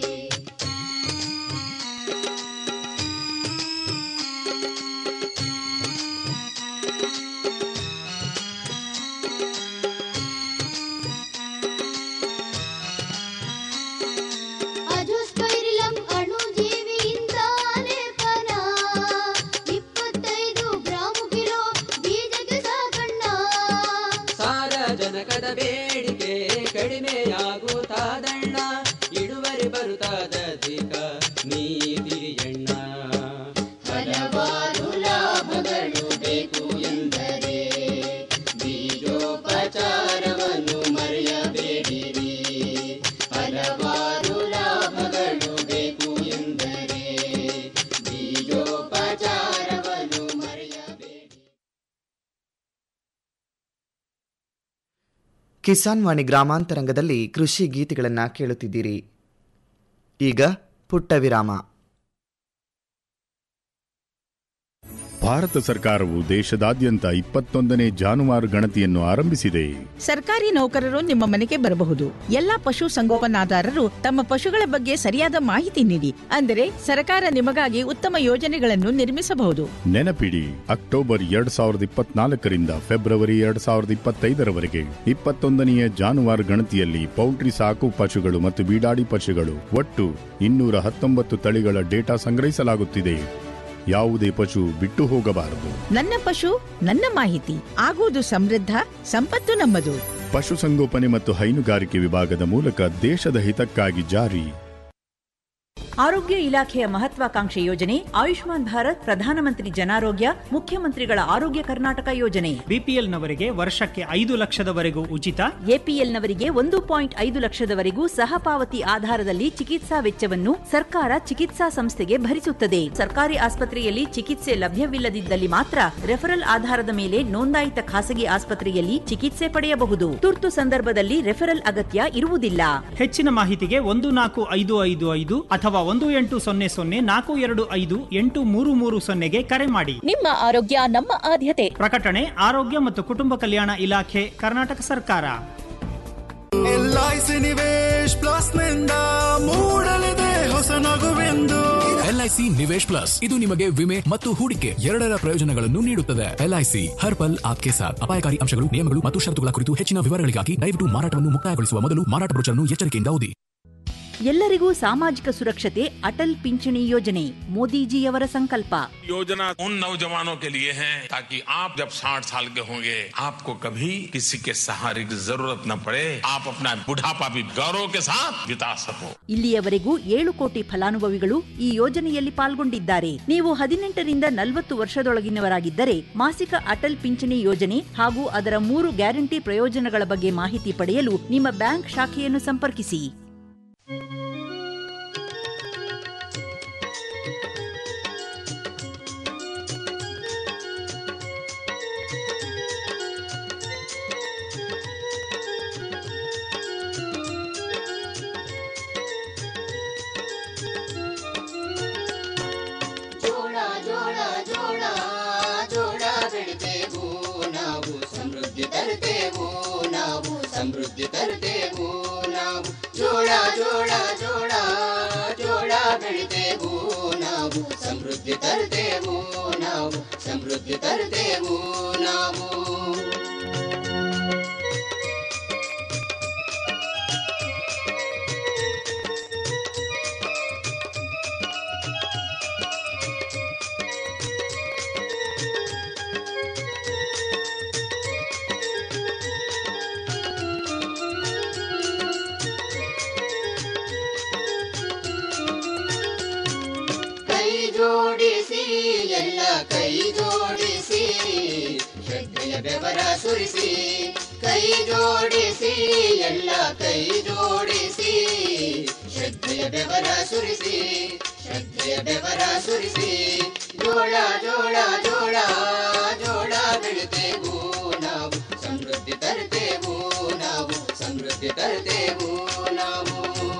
ಅಜೋಸ್ಪೈರಿಲಂ ಅಣುಜೀವಿಯಿಂದ ಲೇಪನ ಇಪ್ಪತ್ತೈದು ಗ್ರಾಮು ಕಿಲೋ ಬೀಜಕ್ಕೆ ಸಾಕಣ್ಣ ಸಾರಜನಕದ ಬೇಡಿಕೆ ಕಡಿಮೆಯಾಗುತ್ತಾದಣ್ಣ ಇಳುವರಿ ಬರುತ್ತಾದಧಿಕ ನೀ ತಿಳಿಯಣ್ಣ ಹಲವಾರು ಲಾಭಗಳು ಬೇಕು ಎಂದರೆ ಬೀಜೋಪಚಾರವನ್ನು ಮರೆಯಬೇಡಿರಿ ಹಲವಾರು ಲಾಭಗಳು ಬೇಕು ಎಂದರೆ ಬೀಜೋಪಚಾರವನ್ನು ಮರೆಯಬೇಡಿ ಕಿಸಾನ್ ವಾಣಿ ಗ್ರಾಮಾಂತರಂಗದಲ್ಲಿ ಕೃಷಿ ಗೀತೆಗಳನ್ನು ಕೇಳುತ್ತಿದ್ದೀರಿ ಈಗ ಪುಟ್ಟ ವಿರಾಮ ಭಾರತ ಸರ್ಕಾರವು ದೇಶದಾದ್ಯಂತ ಇಪ್ಪತ್ತೊಂದನೇ ಜಾನುವಾರು ಗಣತಿಯನ್ನು ಆರಂಭಿಸಿದೆ ಸರ್ಕಾರಿ ನೌಕರರು ನಿಮ್ಮ ಮನೆಗೆ ಬರಬಹುದು ಎಲ್ಲಾ ಪಶು ಸಂಗೋಪನಾದಾರರು ತಮ್ಮ ಪಶುಗಳ ಬಗ್ಗೆ ಸರಿಯಾದ ಮಾಹಿತಿ ನೀಡಿ ಅಂದರೆ ಸರ್ಕಾರ ನಿಮಗಾಗಿ ಉತ್ತಮ ಯೋಜನೆಗಳನ್ನು ನಿರ್ಮಿಸಬಹುದು ನೆನಪಿಡಿ ಅಕ್ಟೋಬರ್ ಎರಡ್ ಸಾವಿರದ ಇಪ್ಪತ್ನಾಲ್ಕರಿಂದ ಫೆಬ್ರವರಿ ಎರಡ್ ಸಾವಿರದ ಇಪ್ಪತ್ತೈದರವರೆಗೆ ಇಪ್ಪತ್ತೊಂದನೆಯ ಜಾನುವಾರು ಗಣತಿಯಲ್ಲಿ ಪೌಲ್ಟ್ರಿ ಸಾಕು ಪಶುಗಳು ಮತ್ತು ಬೀಡಾಡಿ ಪಶುಗಳು ಒಟ್ಟು ಇನ್ನೂರ ಹತ್ತೊಂಬತ್ತು ತಳಿಗಳ ಡೇಟಾ ಸಂಗ್ರಹಿಸಲಾಗುತ್ತಿದೆ ಯಾವುದೇ ಪಶು ಬಿಟ್ಟು ಹೋಗಬಾರದು ನನ್ನ ಪಶು ನನ್ನ ಮಾಹಿತಿ ಆಗುವುದು ಸಮೃದ್ಧ ಸಂಪತ್ತು ನಮ್ಮದು ಪಶುಸಂಗೋಪನೆ ಮತ್ತು ಹೈನುಗಾರಿಕೆ ವಿಭಾಗದ ಮೂಲಕ ದೇಶದ ಹಿತಕ್ಕಾಗಿ ಜಾರಿ ಆರೋಗ್ಯ ಇಲಾಖೆಯ ಮಹತ್ವಾಕಾಂಕ್ಷೆ ಯೋಜನೆ ಆಯುಷ್ಮಾನ್ ಭಾರತ್ ಪ್ರಧಾನಮಂತ್ರಿ ಜನಾರೋಗ್ಯ ಮುಖ್ಯಮಂತ್ರಿಗಳ ಆರೋಗ್ಯ ಕರ್ನಾಟಕ ಯೋಜನೆ ಬಿಪಿಎಲ್ನವರಿಗೆ ವರ್ಷಕ್ಕೆ ಐದು ಲಕ್ಷದವರೆಗೂ ಉಚಿತ ಎಪಿಎಲ್ನವರಿಗೆ ಒಂದು ಪಾಯಿಂಟ್ ಐದು ಲಕ್ಷದವರೆಗೂ ಸಹ ಪಾವತಿ ಆಧಾರದಲ್ಲಿ ಚಿಕಿತ್ಸಾ ವೆಚ್ಚವನ್ನು ಸರ್ಕಾರ ಚಿಕಿತ್ಸಾ ಸಂಸ್ಥೆಗೆ ಭರಿಸುತ್ತದೆ ಸರ್ಕಾರಿ ಆಸ್ಪತ್ರೆಯಲ್ಲಿ ಚಿಕಿತ್ಸೆ ಲಭ್ಯವಿಲ್ಲದಿದ್ದಲ್ಲಿ ಮಾತ್ರ ರೆಫರಲ್ ಆಧಾರದ ಮೇಲೆ ನೋಂದಾಯಿತ ಖಾಸಗಿ ಆಸ್ಪತ್ರೆಯಲ್ಲಿ ಚಿಕಿತ್ಸೆ ಪಡೆಯಬಹುದು ತುರ್ತು ಸಂದರ್ಭದಲ್ಲಿ ರೆಫರಲ್ ಅಗತ್ಯ ಇರುವುದಿಲ್ಲ ಹೆಚ್ಚಿನ ಮಾಹಿತಿಗೆ ಒಂದು ನಾಲ್ಕು ಐದು ಐದು ಐದು ಅಥವಾ ಒಂದು ಎಂಟು ಸೊನ್ನೆ ಸೊನ್ನೆ ನಾಲ್ಕು ಎರಡು ಐದು ಎಂಟು ಮೂರು ಮೂರು ಸೊನ್ನೆಗೆ ಕರೆ ಮಾಡಿ ನಿಮ್ಮ ಆರೋಗ್ಯ ನಮ್ಮ ಆದ್ಯತೆ ಪ್ರಕಟಣೆ ಆರೋಗ್ಯ ಮತ್ತು ಕುಟುಂಬ ಕಲ್ಯಾಣ ಇಲಾಖೆ ಕರ್ನಾಟಕ ಸರ್ಕಾರ ಎಲ್ಐಸಿ ನಿವೇಶ್ ಪ್ಲಸ್ ನಿಂದ ಮೂಡಲಿದೆ ಹೊಸ ನಗುವೆಂದು ಎಲ್ಐಸಿ ನಿವೇಶ್ ಪ್ಲಸ್ ಇದು ನಿಮಗೆ ವಿಮೆ ಮತ್ತು ಹೂಡಿಕೆ ಎರಡರ ಪ್ರಯೋಜನಗಳನ್ನು ನೀಡುತ್ತದೆ ಎಲ್ಐಸಿ ಹರ್ ಪಲ್ ಆಪ್ಕೆ ಸಾಥ್ ಅಪಾಯಕಾರಿ ಅಂಶಗಳು ನಿಯಮಗಳು ಮತ್ತು ಷರತ್ತುಗಳ ಕುರಿತು ಹೆಚ್ಚಿನ ವಿವರಗಳಿಗಾಗಿ ದಯವಿಟ್ಟು ಮಾರಾಟವನ್ನು ಮುಕ್ತಾಯಗೊಳಿಸುವ ಮೊದಲು ಮಾರಾಟ ಬ್ರೋಚರ್ನ್ನು ಎಚ್ಚರಿಕೆಯಿಂದ ಓದಿ ಎಲ್ಲರಿಗೂ ಸಾಮಾಜಿಕ ಸುರಕ್ಷತೆ ಅಟಲ್ ಪಿಂಚಣಿ ಯೋಜನೆ ಮೋದಿಜಿಯವರ ಸಂಕಲ್ಪ योजना उन नौजवानों के लिए है ताकि आप जब 60 साल के होंगे आपको कभी किसी के सहारे की जरूरत न पड़े आप अपना बुढ़ापा भी गौरव के साथ बिता सको ಇಲ್ಲಿಯವರೆಗೂ ಏಳು ಕೋಟಿ ಫಲಾನುಭವಿಗಳು ಈ ಯೋಜನೆಯಲ್ಲಿ ಪಾಲ್ಗೊಂಡಿದ್ದಾರೆ ನೀವು ಹದಿನೆಂಟರಿಂದ ನಲವತ್ತು ವರ್ಷದೊಳಗಿನವರಾಗಿದ್ದರೆ ಮಾಸಿಕ ಅಟಲ್ ಪಿಂಚಣಿ ಯೋಜನೆ ಹಾಗೂ ಅದರ ಮೂರು ಗ್ಯಾರಂಟಿ ಪ್ರಯೋಜನಗಳ ಬಗ್ಗೆ ಮಾಹಿತಿ ಪಡೆಯಲು ನಿಮ್ಮ ಬ್ಯಾಂಕ್ ಶಾಖೆಯನ್ನು ಸಂಪರ್ಕಿಸಿ ಜೋಳ ಜೋಳ ಜೋಳ ಜೋಳ ಬೆಳಿತೇವು ನಾವು ಸಮೃದ್ಧಿ ತರುತ್ತೇವು ನಾವು ಸಮೃದ್ಧಿ ತರುತ್ತೇವು ನಾವು ಜೋಳ ಜೋಳ ಜೋಳ ಜೋಳ ಬೆಳಿತೇವು ನಾವು ಸಮೃದ್ಧಿ ತರುತ್ತೇವು ನಾವು ಸಮೃದ್ಧಿ ತರುತ್ತೇವು ನಾವು ಕೈ ಜೋಡಿಸಿ ಎಲ್ಲ ಕೈ ಜೋಡಿಸಿ ಶ್ರದ್ಧೆಯ ಬೆವರ ಸುರಿಸಿ ಕೈ ಜೋಡಿಸಿ ಎಲ್ಲ ಕೈ ಜೋಡಿಸಿ ಶ್ರದ್ಧೆಯ ಬೆವರ ಸುರಿಸಿ ಶ್ರದ್ಧೆಯ ಬೆವರ ಸುರಿಸಿ ಜೋಳ ಜೋಳ ಜೋಳ ಜೋಳ ಬೆಳಿತೇವು ನಾವು ಸಮೃದ್ಧಿ ತರುತ್ತೇವು ನಾವು ಸಮೃದ್ಧಿ ತರುತ್ತೇವು ನಾವು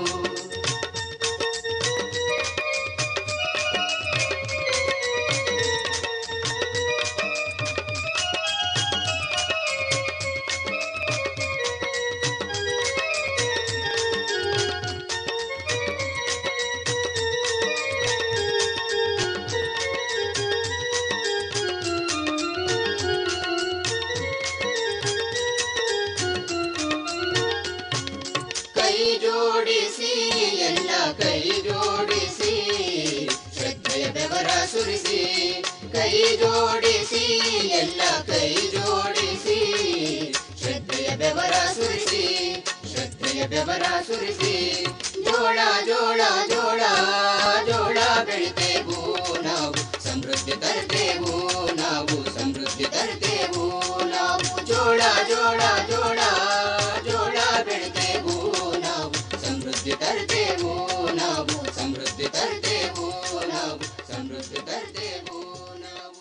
ಕೈ ಜೋಡಿಸಿ ಎಲ್ಲ ಕೈ ಜೋಡಿಸಿ ಶ್ರದ್ಧೆಯ ಬೆವರ ಸುರಿಸಿ ಕೈ ಜೋಡಿಸಿ ಎಲ್ಲ ಕೈ ಜೋಡಿಸಿ ಶ್ರದ್ಧೆಯ ಬೆವರ ಸುರಿಸಿ ಶ್ರದ್ಧೆಯ ಬೆವರ ಸುರಿಸಿ ಜೋಳ ಜೋಳ ಜೋಳ ಜೋಳ ಬೆಳಿತೇವು ನಾವು ಸಮೃದ್ಧಿ ತರುತ್ತೇವು ನಾವು ಸಮೃದ್ಧಿ ತರುತ್ತೇವು ನಾವು ಜೋಳ ಜೋಳ ಜೋಳ ಜೋಳ ಬೆಳಿತೇವು ನಾವು ಸಮೃದ್ಧಿ ತರುತ್ತೇವು ನಾವು ಸಮೃದ್ಧಿ ತರುತ್ತೇವು ನಾವು ಸಮೃದ್ಧಿ ತರುತ್ತೇವು ನಾವು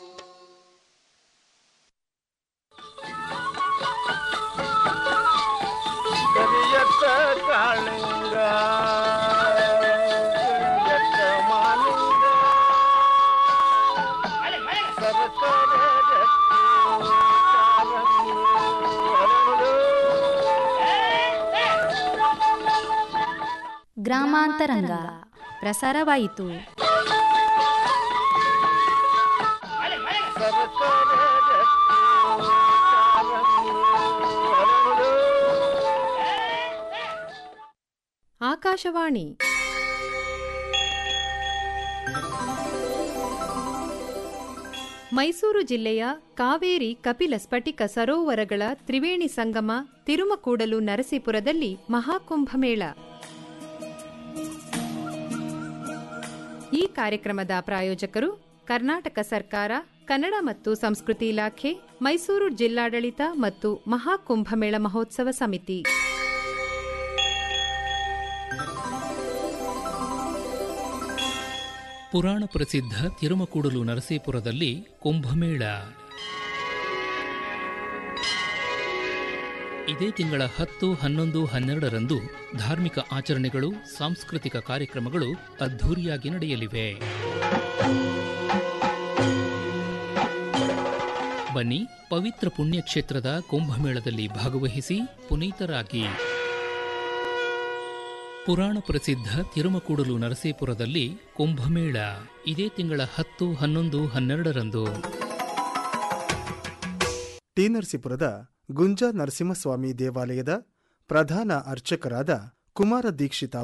ಕರಿಯತ್ತ ಕಾಳಿಂಗ ಕರಿಯತ್ತ ಮಾಲಿಂಗ ಸರಸರ ರತ್ನ ಕಾರಂಗಿ ಹರಳು. ಗ್ರಾಮಾಂತರಂಗ ಪ್ರಸಾರವಾಯಿತು ಸರಸರ ರತ್ನ ಕಾರಂಗಿ ಹರಳು. ಆಕಾಶವಾಣಿ ಮೈಸೂರು ಜಿಲ್ಲೆಯ ಕಾವೇರಿ ಕಪಿಲ ಸ್ಫಟಿಕ ಸರೋವರಗಳ ತ್ರಿವೇಣಿ ಸಂಗಮ ತಿರುಮಕೂಡಲು ನರಸೀಪುರದಲ್ಲಿ ಮಹಾಕುಂಭಮೇಳ ಈ ಕಾರ್ಯಕ್ರಮದ ಪ್ರಾಯೋಜಕರು ಕರ್ನಾಟಕ ಸರ್ಕಾರ ಕನ್ನಡ ಮತ್ತು ಸಂಸ್ಕೃತಿ ಇಲಾಖೆ ಮೈಸೂರು ಜಿಲ್ಲಾಡಳಿತ ಮತ್ತು ಮಹಾಕುಂಭಮೇಳ ಮಹೋತ್ಸವ ಸಮಿತಿ ಪುರಾಣ ಪ್ರಸಿದ್ಧ ತಿರುಮಕೂಡಲು ನರಸೀಪುರದಲ್ಲಿ ಕುಂಭಮೇಳ ಇದೇ ತಿಂಗಳ ಹತ್ತು ಹನ್ನೊಂದು ಹನ್ನೆರಡರಂದು ಧಾರ್ಮಿಕ ಆಚರಣೆಗಳು ಸಾಂಸ್ಕೃತಿಕ ಕಾರ್ಯಕ್ರಮಗಳು ಅದ್ಧೂರಿಯಾಗಿ ನಡೆಯಲಿವೆ ಬನ್ನಿ ಪವಿತ್ರ ಪುಣ್ಯಕ್ಷೇತ್ರದ ಕುಂಭಮೇಳದಲ್ಲಿ ಭಾಗವಹಿಸಿ ಪುನೀತರಾಗಿ ಪುರಾಣ ಪ್ರಸಿದ್ಧ ತಿರುಮಕೂಡಲು ನರಸೀಪುರದಲ್ಲಿ ಕುಂಭಮೇಳ ಇದೇ ತಿಂಗಳ ಹತ್ತು ಹನ್ನೊಂದು ಹನ್ನೆರಡರಂದು ಟಿ ನರಸೀಪುರದ ಗುಂಜಾ ನರಸಿಂಹಸ್ವಾಮಿ ದೇವಾಲಯದ ಪ್ರಧಾನ ಅರ್ಚಕರಾದ ಕುಮಾರ ದೀಕ್ಷಿತ ಅವರು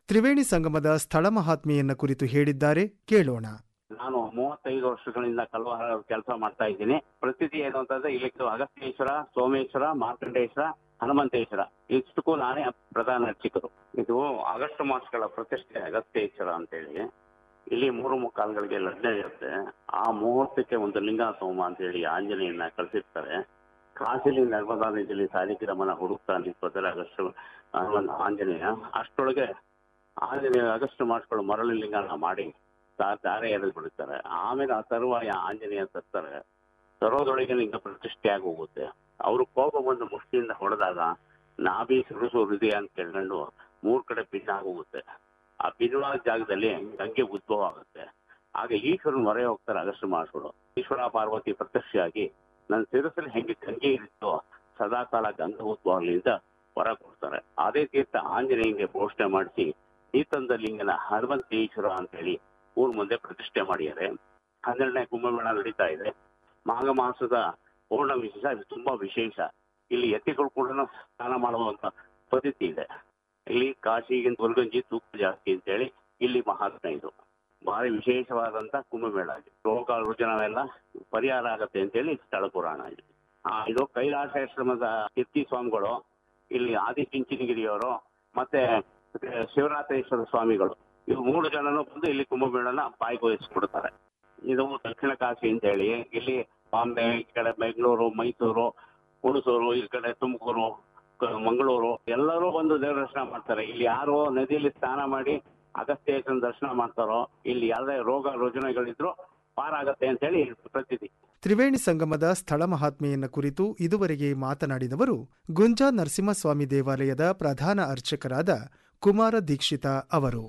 ತ್ರಿವೇಣಿ ಸಂಗಮದ ಸ್ಥಳ ಮಹಾತ್ಮೆಯನ್ನ ಕುರಿತು ಹೇಳಿದ್ದಾರೆ ಕೇಳೋಣ ನಾನು ಮೂವತ್ತೈದು ವರ್ಷಗಳಿಂದ ಕಲ್ವಾರ ಕೆಲಸ ಮಾಡ್ತಾ ಇದ್ದೀನಿ ಪ್ರತಿದಿ ಏನು ಅಂತಂದ್ರೆ ಇಲ್ಲಿ ಅಗಸ್ತ್ಯೇಶ್ವರ ಸೋಮೇಶ್ವರ ಮಾರ್ಕಂಡೇಶ್ವರ ಹನುಮಂತೇಶ್ವರ ಇಷ್ಟಕ್ಕೂ ನಾನೇ ಪ್ರಧಾನ ಅರ್ಚಕರು ಇದು ಆಗಸ್ಟ್ ಮಾಸಗಳ ಪ್ರತಿಷ್ಠೆ ಅಗಸ್ತ್ಯೇಶ್ವರ ಅಂತೇಳಿ ಇಲ್ಲಿ ಮೂರು ಮುಕ್ಕಾಲ್ಗಳಿಗೆ ಲಗ್ನ ಇರುತ್ತೆ ಆ ಮುಹೂರ್ತಕ್ಕೆ ಒಂದು ಲಿಂಗ ಸೋಮ ಅಂತೇಳಿ ಆಂಜನೇಯನ ಕಳಿಸಿರ್ತಾರೆ ಕಾಶಿಲಿ ನರ್ಮದಾ ನದಿಯಲ್ಲಿ ಸಾಲಿಗ್ರಾಮನ ಹುಡುಕ್ತಾ ನಿಂತ್ಕೋತಾರೆ ಆಗಸ್ಟ್ ಹನುಮಂತ ಆಂಜನೇಯ ಅಷ್ಟರೊಳಗೆ ಆಂಜನೇಯ ಆಗಸ್ಟ್ ಮಾಸಗಳು ಮರಳು ಲಿಂಗನ ಮಾಡಿ ತಾ- ದಾರೆ ಎರೆದು ಬಿಡುತ್ತಾರೆ ಆಮೇಲೆ ಆ ತರುವಾಯ ಆಂಜನೇಯ ತರ್ತಾರೆ ತರೋದೊಳಗೆ ಲಿಂಗ ಪ್ರತಿಷ್ಠೆ ಆಗಿ ಹೋಗುತ್ತೆ ಅವರು ಕೋಪ ಬಂದು ಮುಷ್ಟಿಯಿಂದ ಹೊಡೆದಾಗ ನಾಭಿ ಸುರುಸು ಹೃದಯ ಅಂತ ಕೇಳ್ಕೊಂಡು ಮೂರ್ ಕಡೆ ಭಿನ್ನ ಆಗೋಗುತ್ತೆ ಆ ಭಿನ್ನವಾದ ಜಾಗದಲ್ಲಿ ಗಂಗೆ ಉದ್ಭವ ಆಗುತ್ತೆ ಆಗ ಈಶ್ವರನ ಮೊರೆ ಹೋಗ್ತಾರೆ ಅಗಸ್ಟ್ ಮಾಸಗಳು ಈಶ್ವರ ಪಾರ್ವತಿ ಪ್ರತ್ಯಕ್ಷವಾಗಿ ನನ್ನ ಶಿರಸಲ್ಲಿ ಹೆಂಗೆ ಗಂಗೆ ಇರುತ್ತೋ ಸದಾಕಾಲ ಗಂಗಾ ಉದ್ಭವಗಳಿಂದ ಹೊರ ಕೊಡ್ತಾರೆ ಅದೇ ತೀರ್ಥ ಆಂಜನೇಯಂಗೆ ಘೋಷಣೆ ಮಾಡಿಸಿ ಈತಂದ ಲಿಂಗನ ಹನುಮಂತೇಶ್ವರ ಅಂತ ಹೇಳಿ ಊರ್ ಮುಂದೆ ಪ್ರತಿಷ್ಠೆ ಮಾಡಿದ್ದಾರೆ ಹನ್ನೆರಡನೇ ಕುಂಭಮೇಳ ನಡೀತಾ ಇದೆ ಮಾಘ ಮಾಸದ ಪೂರ್ಣ ವಿಶೇಷ ಇದು ತುಂಬಾ ವಿಶೇಷ ಇಲ್ಲಿ ಎತ್ತಿಗಳು ಕೂಡ ಸ್ನಾನ ಮಾಡುವಂತ ಪದ್ಧತಿ ಇದೆ ಇಲ್ಲಿ ಕಾಶಿಗಿಂತ ಹೊರಗಂಜಿ ತೂಕ ಜಾಸ್ತಿ ಅಂತೇಳಿ ಇಲ್ಲಿ ಮಹಾತ್ಮ ಇದು ಭಾರಿ ವಿಶೇಷವಾದಂತ ಕುಂಭಮೇಳ ಇದು ರೋಗ ರುಜನವೆಲ್ಲ ಪರಿಹಾರ ಆಗತ್ತೆ ಅಂತೇಳಿ ಸ್ಥಳ ಪುರಾಣ ಇದು ಆ, ಇದು ಕೈಲಾಸಾಶ್ರಮದ ಕೀರ್ತಿ ಸ್ವಾಮಿಗಳು ಇಲ್ಲಿ ಆದಿಚುಂಚನಗಿರಿಯವರು ಮತ್ತೆ ಶಿವರಾತ್ರೇಶ್ವರ ಸ್ವಾಮಿಗಳು ಇವು ಮೂರು ಜನನು ಬಂದು ಇಲ್ಲಿ ಕುಂಭಮೇಳನ ಭಾಗವಹಿಸ್ಕೊಡ್ತಾರೆ ಇದು ದಕ್ಷಿಣ ಕಾಶಿ ಅಂತ ಹೇಳಿ ಇಲ್ಲಿ ಬಾಂಬೆ ಈ ಕಡೆ ಬೆಂಗಳೂರು ಮೈಸೂರು ಹುಣಸೂರು ಈ ಕಡೆ ತುಮಕೂರು ಕ- ಮಂಗಳೂರು ಎಲ್ಲರೂ ಬಂದು ದೇವರ ದರ್ಶನ ಮಾಡ್ತಾರೆ ಇಲ್ಲಿ ಯಾರು ನದಿಯಲ್ಲಿ ಸ್ನಾನ ಮಾಡಿ ಅಗಸ್ತ್ಯೇಶ್ವರನ ದರ್ಶನ ಮಾಡ್ತಾರೋ ಇಲ್ಲಿ ಯಾವುದೇ ರೋಗ ರುಜಿನಗಳಿದ್ರು ಪಾರಾಗತ್ತೆ ಅಂತ ಹೇಳಿ ಪ್ರತೀತಿ ತ್ರಿವೇಣಿ ಸಂಗಮದ ಸ್ಥಳ ಮಹಾತ್ಮೆಯನ್ನ ಕುರಿತು ಇದುವರೆಗೆ ಮಾತನಾಡಿದವರು ಗುಂಜಾ ನರಸಿಂಹಸ್ವಾಮಿ ದೇವಾಲಯದ ಪ್ರಧಾನ ಅರ್ಚಕರಾದ ಕುಮಾರ ದೀಕ್ಷಿತ ಅವರು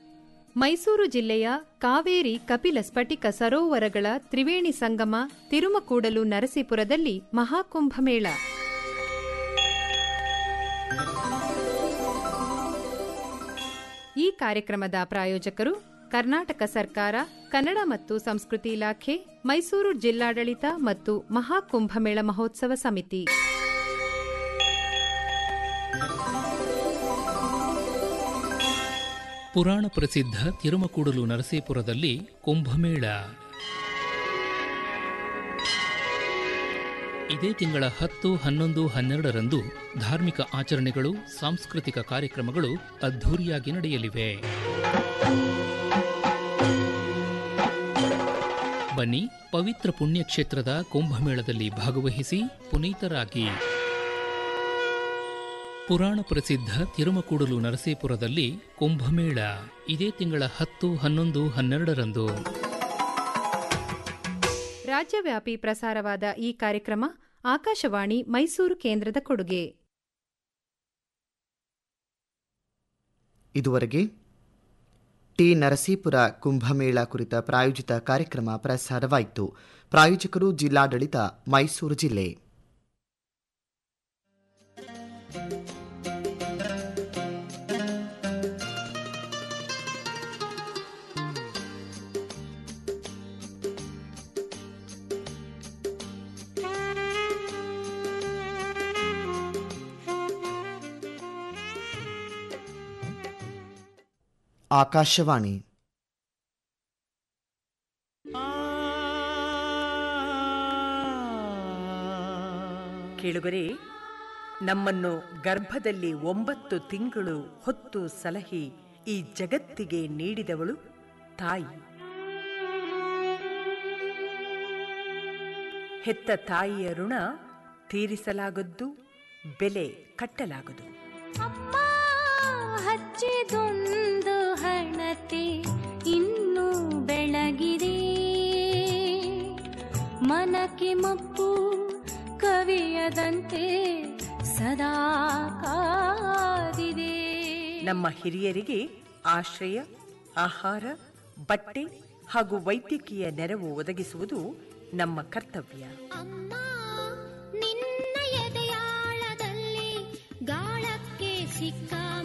ಮೈಸೂರು ಜಿಲ್ಲೆಯ ಕಾವೇರಿ ಕಪಿಲ ಸ್ಫಟಿಕ ಸರೋವರಗಳ ತ್ರಿವೇಣಿ ಸಂಗಮ ತಿರುಮಕೂಡಲು ನರಸೀಪುರದಲ್ಲಿ ಮಹಾಕುಂಭಮೇಳ ಈ ಕಾರ್ಯಕ್ರಮದ ಪ್ರಾಯೋಜಕರು ಕರ್ನಾಟಕ ಸರ್ಕಾರ ಕನ್ನಡ ಮತ್ತು ಸಂಸ್ಕೃತಿ ಇಲಾಖೆ ಮೈಸೂರು ಜಿಲ್ಲಾಡಳಿತ ಮತ್ತು ಮಹಾಕುಂಭಮೇಳ ಮಹೋತ್ಸವ ಸಮಿತಿ ಪುರಾಣ ಪ್ರಸಿದ್ಧ ತಿರುಮಕೂಡಲು ನರಸೀಪುರದಲ್ಲಿ ಕುಂಭಮೇಳ ಇದೇ ತಿಂಗಳ ಹತ್ತು ಹನ್ನೊಂದು ಹನ್ನೆರಡರಂದು ಧಾರ್ಮಿಕ ಆಚರಣೆಗಳು ಸಾಂಸ್ಕೃತಿಕ ಕಾರ್ಯಕ್ರಮಗಳು ಅದ್ಧೂರಿಯಾಗಿ ನಡೆಯಲಿವೆ ಬನ್ನಿ ಪವಿತ್ರ ಪುಣ್ಯಕ್ಷೇತ್ರದ ಕುಂಭಮೇಳದಲ್ಲಿ ಭಾಗವಹಿಸಿ ಪುನೀತರಾಗಿ ಪುರಾಣ ಪ್ರಸಿದ್ಧ ತಿರುಮಕೂಡಲು ನರಸೀಪುರದಲ್ಲಿ ಕುಂಭಮೇಳ ಇದೇ ತಿಂಗಳ ಹತ್ತು ಹನ್ನೊಂದು ಹನ್ನೆರಡರಂದು ರಾಜ್ಯವ್ಯಾಪಿ ಪ್ರಸಾರವಾದ ಈ ಕಾರ್ಯಕ್ರಮ ಆಕಾಶವಾಣಿ ಮೈಸೂರು ಕೇಂದ್ರದ ಕೊಡುಗೆ ಇದುವರೆಗೆ ಟಿ ನರಸೀಪುರ ಕುಂಭಮೇಳ ಕುರಿತ ಪ್ರಾಯೋಜಿತ ಕಾರ್ಯಕ್ರಮ ಪ್ರಸಾರವಾಯಿತು ಪ್ರಾಯೋಜಕರು ಜಿಲ್ಲಾಡಳಿತ ಮೈಸೂರು ಜಿಲ್ಲೆ ಆಕಾಶವಾಣಿ ಕೇಳುಗರೆ ನಮ್ಮನ್ನು ಗರ್ಭದಲ್ಲಿ ಒಂಬತ್ತು ತಿಂಗಳು ಹೊತ್ತು ಸಲಹಿ ಈ ಜಗತ್ತಿಗೆ ನೀಡಿದವಳು ತಾಯಿ ಹೆತ್ತ ತಾಯಿಯ ಋಣ ತೀರಿಸಲಾಗದ್ದು ಬೆಲೆ ಕಟ್ಟಲಾಗದು ಹಚ್ಚಿದೊಂದು ಹಣತೆ ಇನ್ನೂ ಬೆಳಗಿದೆ ಮನಕ್ಕೆ ಮಪ್ಪು ಕವಿಯದಂತೆ ಸದಾ ಕಾದಿದೆ ನಮ್ಮ ಹಿರಿಯರಿಗೆ ಆಶ್ರಯ ಆಹಾರ ಬಟ್ಟೆ ಹಾಗೂ ವೈದ್ಯಕೀಯ ನೆರವು ಒದಗಿಸುವುದು ನಮ್ಮ ಕರ್ತವ್ಯ ನಿನ್ನ ಎದೆಯಾಳದಲ್ಲಿ ಗಾಳಕ್ಕೆ ಸಿಕ್ಕ